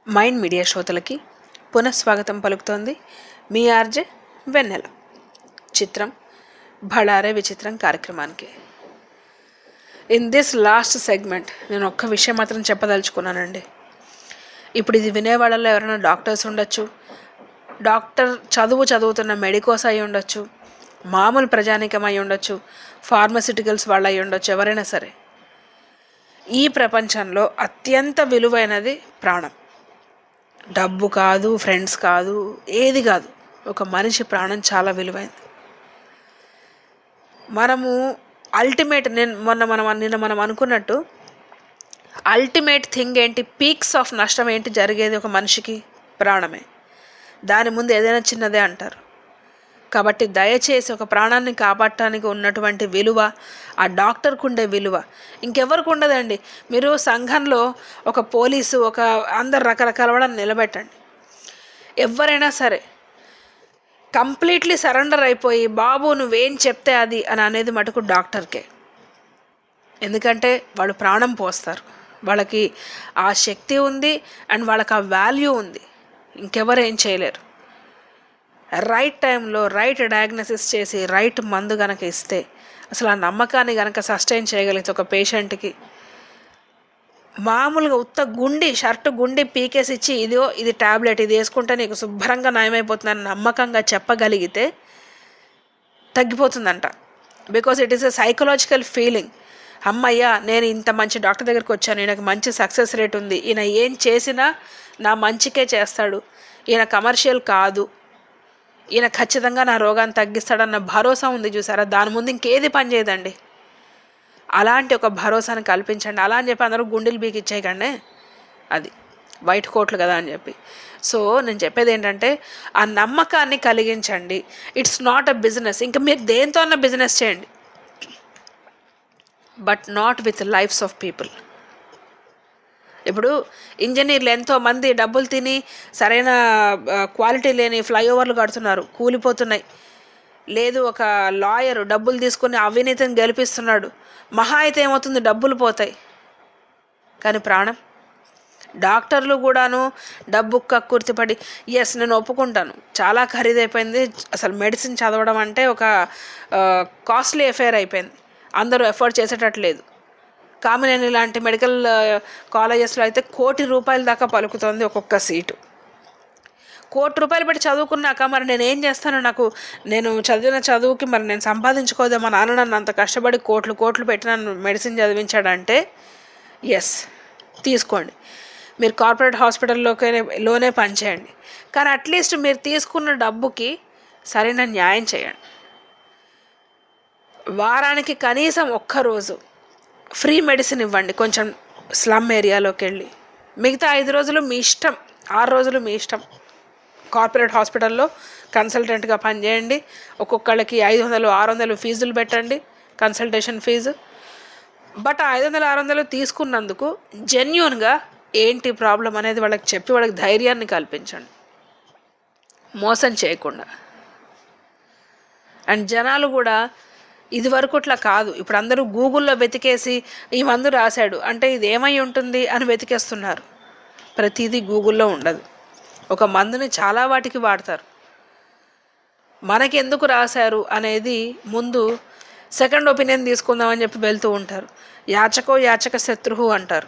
mind media శ్రోతలకి పునఃస్వాగతం పలుకుతోంది మీ ఆర్జే వెన్నెల చిత్రం భళారే విచిత్రం కార్యక్రమానికి ఇన్ దిస్ లాస్ట్ సెగ్మెంట్ నేను ఒక్క విషయం మాత్రం చెప్పదలుచుకున్నానండి ఇప్పుడు ఇది వినేవాళ్ళలో ఎవరైనా డాక్టర్స్ ఉండొచ్చు డాక్టర్ చదువు చదువుతున్న మెడికోస్ అయి ఉండొచ్చు మామూలు ప్రజానికం అయి ఉండొచ్చు ఫార్మసిటికల్స్ వాళ్ళు అయి ఉండొచ్చు ఎవరైనా సరే ఈ ప్రపంచంలో అత్యంత విలువైనది ప్రాణం డబ్బు కాదు ఫ్రెండ్స్ కాదు ఏది కాదు ఒక మనిషి ప్రాణం చాలా విలువైనది మనము అల్టిమేట్ నేను మొన్న మనం నిన్న మనం అనుకున్నట్టు అల్టిమేట్ థింగ్ ఏంటి పీక్స్ ఆఫ్ నష్టం ఏంటి జరిగేది ఒక మనిషికి ప్రాణమే దాని ముందు ఏదైనా చిన్నదే అంటారు కాబట్టి దయచేసి ఒక ప్రాణాన్ని కాపాడటానికి ఉన్నటువంటి విలువ ఆ డాక్టర్కు ఉండే విలువ ఇంకెవరికి ఉండదండి మీరు సంఘంలో ఒక పోలీసు ఒక అందరు రకరకాల వాళ్ళని నిలబెట్టండి ఎవరైనా సరే కంప్లీట్లీ సరెండర్ అయిపోయి బాబు నువ్వేం చెప్తే అది అని అనేది మటుకు డాక్టర్కే ఎందుకంటే వాళ్ళు ప్రాణం పోస్తారు వాళ్ళకి ఆ శక్తి ఉంది అండ్ వాళ్ళకి ఆ వాల్యూ ఉంది ఇంకెవరు ఏం చేయలేరు రైట్ టైంలో రైట్ డయాగ్నోసిస్ చేసి రైట్ మందు గనక ఇస్తే అసలు ఆ నమ్మకాన్ని గనక సస్టైన్ చేయగలిగితే ఒక పేషెంట్కి మామూలుగా ఉత్త గుండి షర్ట్ గుండి పీకేసి ఇచ్చి ఇదిగో ఇది ట్యాబ్లెట్ ఇది వేసుకుంటే నీకు శుభ్రంగా నయమైపోతుందని నమ్మకంగా చెప్పగలిగితే తగ్గిపోతుందంట because it is a psychological feeling అమ్మయ్యా నేను ఇంత మంచి డాక్టర్ దగ్గరికి వచ్చాను ఈయనకు మంచి సక్సెస్ రేట్ ఉంది ఈయన ఏం చేసినా నా మంచికే చేస్తాడు ఈయన కమర్షియల్ కాదు ఈయన ఖచ్చితంగా నా రోగాన్ని తగ్గిస్తాడన్న భరోసా ఉంది చూసారా దాని ముందు ఇంకేది పని చేయదండి అలాంటి ఒక భరోసాను కల్పించండి అలా అని చెప్పి అందరూ గుండెలు బీకి ఇచ్చేయకండి అది వైట్ కోట్లు కదా అని చెప్పి సో నేను చెప్పేది ఏంటంటే ఆ నమ్మకాన్ని కలిగించండి ఇట్స్ నాట్ అ బిజినెస్ ఇంకా మీరు దేంతో అన్న బిజినెస్ చేయండి but not with lives of people ఇప్పుడు ఇంజనీర్లు ఎంతోమంది డబ్బులు తిని సరైన క్వాలిటీ లేని ఫ్లైఓవర్లు కడుతున్నారు కూలిపోతున్నాయి లేదు ఒక లాయర్ డబ్బులు తీసుకుని అవినీతిని గెలిపిస్తున్నాడు మహా అయితే ఏమవుతుంది డబ్బులు పోతాయి కానీ ప్రాణం డాక్టర్లు కూడాను డబ్బు కక్కుర్తిపడి ఎస్ నేను ఒప్పుకుంటాను చాలా ఖరీదైపోయింది అసలు మెడిసిన్ చదవడం అంటే ఒక కాస్ట్లీ అఫేర్ అయిపోయింది అందరూ ఎఫర్ట్ చేసేటట్లేదు కామినేని లాంటి మెడికల్ కాలేజెస్లో అయితే కోటి రూపాయల దాకా పలుకుతుంది ఒక్కొక్క సీటు కోటి రూపాయలు పెట్టి చదువుకున్నాక మరి నేను ఏం చేస్తాను నాకు నేను చదివిన చదువుకి మరి నేను సంపాదించుకోదే మా నాన్న నన్ను అంత కష్టపడి కోట్లు కోట్లు పెట్టి నన్ను మెడిసిన్ చదివించాడంటే ఎస్ తీసుకోండి మీరు కార్పొరేట్ హాస్పిటల్లోకే లోనే పనిచేయండి కానీ అట్లీస్ట్ మీరు తీసుకున్న డబ్బుకి సరైన న్యాయం చేయండి వారానికి కనీసం ఒక్కరోజు ఫ్రీ మెడిసిన్ ఇవ్వండి కొంచెం స్లమ్ ఏరియాలోకి వెళ్ళి మిగతా ఐదు రోజులు మీ ఇష్టం ఆరు రోజులు మీ ఇష్టం కార్పొరేట్ హాస్పిటల్లో కన్సల్టెంట్గా పనిచేయండి ఒక్కొక్కళ్ళకి ఐదు వందలు ఆరు వందలు ఫీజులు పెట్టండి కన్సల్టేషన్ ఫీజు బట్ ఆ ఐదు వందలు ఆరు వందలు తీసుకున్నందుకు జెన్యున్గా ఏంటి ప్రాబ్లం అనేది వాళ్ళకి చెప్పి వాళ్ళకి ధైర్యాన్ని కల్పించండి మోసం చేయకుండా అండ్ జనాలు కూడా ఇది వరకు ఇట్లా కాదు ఇప్పుడు అందరూ గూగుల్లో వెతికేసి ఈ మందు రాశాడు అంటే ఇది ఏమై ఉంటుంది అని వెతికేస్తున్నారు ప్రతిదీ గూగుల్లో ఉండదు ఒక మందుని చాలా వాటికి వాడతారు మనకి ఎందుకు రాశారు అనేది ముందు సెకండ్ ఒపీనియన్ తీసుకుందామని చెప్పి వెళ్తూ ఉంటారు యాచకో యాచక శత్రువు అంటారు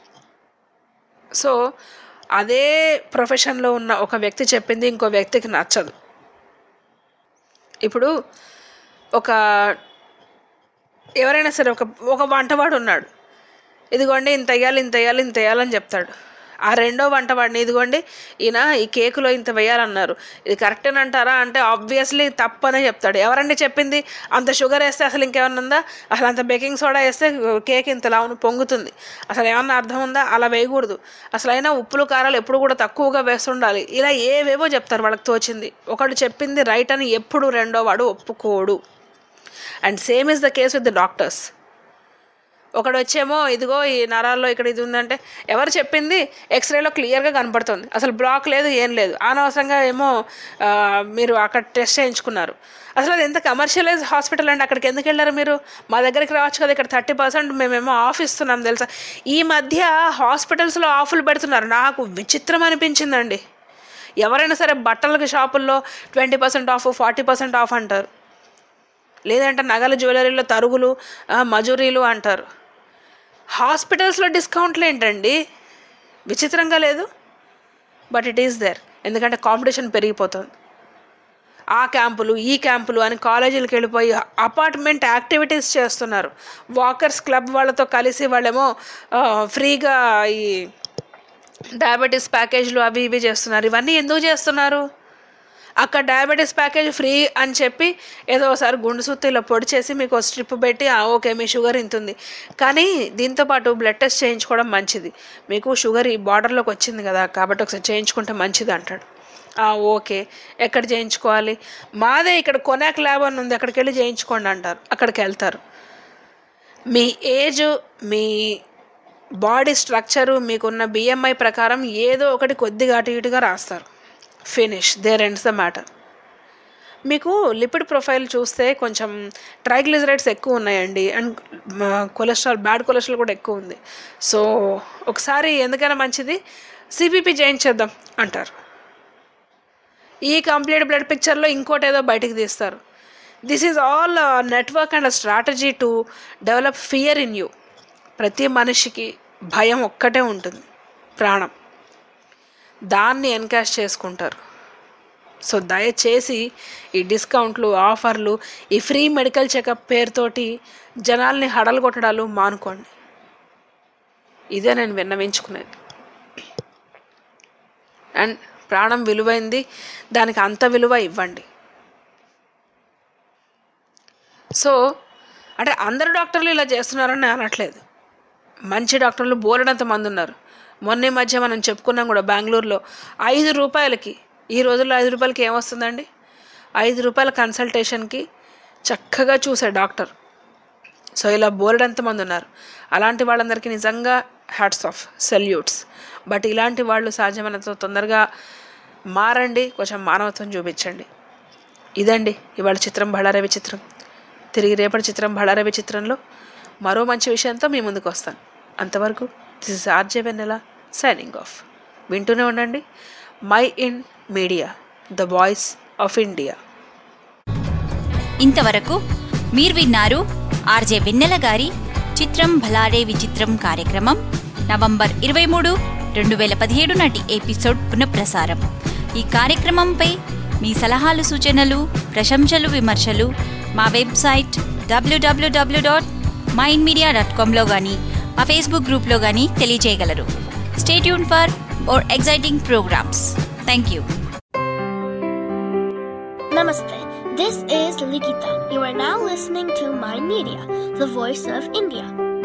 సో అదే ప్రొఫెషన్లో ఉన్న ఒక వ్యక్తి చెప్పింది ఇంకో వ్యక్తికి నచ్చదు ఇప్పుడు ఒక ఎవరైనా సరే ఒక ఒక వంటవాడు ఉన్నాడు ఇదిగోండి ఇంత వేయాలి ఇంత వేయాలి ఇంత వేయాలని చెప్తాడు ఆ రెండో వంటవాడిని ఇదిగోండి ఈయన ఈ కేకులో ఇంత వేయాలన్నారు ఇది కరెక్టేనంటారా అంటే ఆబ్వియస్లీ తప్పనే చెప్తాడు ఎవరండి చెప్పింది అంత షుగర్ వేస్తే అసలు ఇంకేమన్నా ఉందా అసలు అంత బేకింగ్ సోడా వేస్తే కేక్ ఇంత లావును పొంగుతుంది అసలు ఏమన్నా అర్థం ఉందా అలా వేయకూడదు అసలు అయినా ఉప్పులు కారాలు ఎప్పుడు కూడా తక్కువగా వేస్తుండాలి ఇలా ఏవేవో చెప్తారు వాళ్ళకి తోచింది ఒకడు చెప్పింది రైట్ అని ఎప్పుడు రెండో వాడు ఒప్పుకోడు and same is the case with the doctors ఒకడు వచ్చేమో ఇదిగో ఈ నరాల్లో ఇక్కడ ఇది ఉందంటే ఎవరు చెప్పింది ఎక్స్రేలో క్లియర్గా కనపడుతుంది అసలు బ్లాక్ లేదు ఏం లేదు అనవసరంగా ఏమో ఆ, మీరు అక్కడ టెస్ట్ చేయించుకున్నారు అసలు అది ఎంత కమర్షియలైజ్ హాస్పిటల్ అండి అక్కడికి ఎందుకు వెళ్ళారు మీరు మా దగ్గరికి రావచ్చు కదా ఇక్కడ థర్టీ పర్సెంట్ మేమేమో ఆఫ్ ఇస్తున్నాం తెలుసా ఈ మధ్య హాస్పిటల్స్లో ఆఫ్లు పెడుతున్నారు నాకు విచిత్రం అనిపించిందండి ఎవరైనా సరే బట్టలకి షాపుల్లో twenty percent off forty percent off అంటారు లేదంటే నగల జ్యువెలరీలో తరుగులు ఆ, మజూరీలు అంటారు హాస్పిటల్స్లో డిస్కౌంట్లు ఏంటండి విచిత్రంగా లేదు బట్ ఇట్ ఈస్ దేర్ ఎందుకంటే కాంపిటీషన్ పెరిగిపోతుంది ఆ క్యాంపులు ఈ క్యాంపులు అని కాలేజీలకు వెళ్ళిపోయి అపార్ట్మెంట్ యాక్టివిటీస్ చేస్తున్నారు వాకర్స్ క్లబ్ వాళ్ళతో కలిసి వాళ్ళేమో ఆ, ఫ్రీగా ఈ డయాబెటీస్ ప్యాకేజ్లు అవి ఇవి చేస్తున్నారు ఇవన్నీ ఎందుకు చేస్తున్నారు అక్కడ డయాబెటీస్ ప్యాకేజ్ ఫ్రీ అని చెప్పి ఏదో ఒకసారి గుండు సుత్తి ఇలా పొడి చేసి మీకు ఒక స్ట్రిప్ పెట్టి "ఆ, ఓకే మీ షుగర్ ఇంత ఉంది కానీ దీంతోపాటు బ్లడ్ టెస్ట్ చేయించుకోవడం మంచిది మీకు షుగర్ ఈ బార్డర్లోకి వచ్చింది కదా కాబట్టి ఒకసారి చేయించుకుంటే మంచిది అంటాడు "ఆ, ఓకే ఎక్కడ చేయించుకోవాలి మాదే ఇక్కడ కొనాక్ ల్యాబ్ అని ఉంది అక్కడికి వెళ్ళి చేయించుకోండి అంటారు అక్కడికి వెళ్తారు మీ ఏజ్ మీ బాడీ స్ట్రక్చరు మీకున్న బిఎంఐ ప్రకారం ఏదో ఒకటి కొద్దిగా అటు ఇటుగా రాస్తారు finish there ends the matter మీకు లిపిడ్ ప్రొఫైల్ చూస్తే కొంచెం ట్రైగ్లిజరైడ్స్ ఎక్కువ ఉన్నాయండి అండ్ కొలెస్ట్రాల్ బ్యాడ్ కొలెస్ట్రాల్ కూడా ఎక్కువ ఉంది సో ఒకసారి ఎందుకైనా మంచిది సిబిపి చేయించేద్దాం అంటారు ఈ కంప్లీట్ బ్లడ్ పిక్చర్లో ఇంకోటి ఏదో బయటికి తీస్తారు this is all network and strategy to develop fear in you ప్రతి మనిషికి భయం ఒక్కటే ఉంటుంది ప్రాణం దాన్ని ఎన్కాష్ చేసుకుంటారు సో దయచేసి ఈ డిస్కౌంట్లు ఆఫర్లు ఈ ఫ్రీ మెడికల్ చెకప్ పేరుతోటి జనాల్ని హడలు కొట్టడాలు మానుకోండి ఇదే నేను విన్నవించుకునేది అండ్ ప్రాణం విలువైంది దానికి అంత విలువ ఇవ్వండి సో అంటే అందరు డాక్టర్లు ఇలా చేస్తున్నారని నేను అనట్లేదు మంచి డాక్టర్లు బోలెడంత మంది ఉన్నారు మొన్న ఈ మధ్య మనం చెప్పుకున్నాం కూడా బెంగళూరులో ఐదు రూపాయలకి ఈ రోజుల్లో ఐదు రూపాయలకి ఏమొస్తుందండి ఐదు రూపాయల కన్సల్టేషన్కి చక్కగా చూసే డాక్టర్ సో ఇలా బోలెడంత మంది ఉన్నారు అలాంటి వాళ్ళందరికీ నిజంగా హ్యాట్స్ ఆఫ్ సెల్యూట్స్ బట్ ఇలాంటి వాళ్ళు సాధ్యమైనంత తొందరగా మారండి కొంచెం మానవత్వం చూపించండి ఇదండి ఇవాళ చిత్రం బళ్ళారవి చిత్రం తిరిగి రేపటి చిత్రం బళ్ళారవి చిత్రంలో మరో మంచి విషయంతో మీ ముందుకు వస్తాను అంతవరకు this is R J Vennela signing off వింటూనే ఉండండి mind media the voice of India ఇంతవరకు మీరు విన్నారు ఆర్జే వెన్నెల గారి చిత్రం భలారే విచిత్రం కార్యక్రమం నవంబర్ ఇరవై మూడు రెండు వేల పదిహేడు నాటి ఎపిసోడ్ పునఃప్రసారం ఈ కార్యక్రమంపై మీ సలహాలు సూచనలు ప్రశంసలు విమర్శలు మా website W W W dot mind media dot కామ్లో కానీ మా ఫేస్బుక్ గ్రూప్లో కానీ తెలియజేయగలరు stay tuned for our exciting programs thank you Namaste. This is Likita. You are now listening to Mind Media, the voice of India.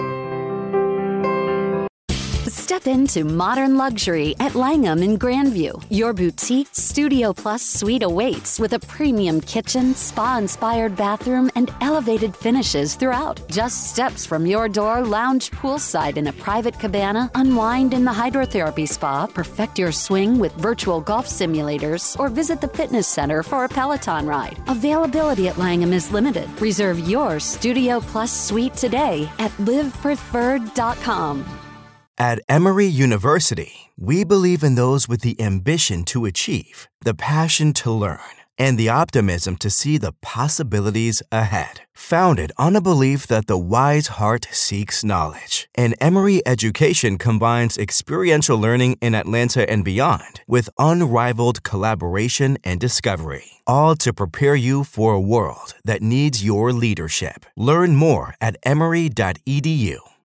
Step into modern luxury at Langham in Grandview. Your boutique Studio Plus suite awaits with a premium kitchen, spa inspired bathroom, and elevated finishes throughout. Just steps from your door, lounge poolside in a private cabana, unwind in the hydrotherapy spa, perfect your swing with virtual golf simulators, or visit the fitness center for a Peloton ride. Availability at Langham is limited. Reserve your Studio Plus suite today at livepreferred.com. At Emory University, we believe in those with the ambition to achieve, the passion to learn, and the optimism to see the possibilities ahead. Founded on a belief that the wise heart seeks knowledge, and Emory education combines experiential learning in Atlanta and beyond with unrivaled collaboration and discovery, all to prepare you for a world that needs your leadership. Learn more at emory.edu.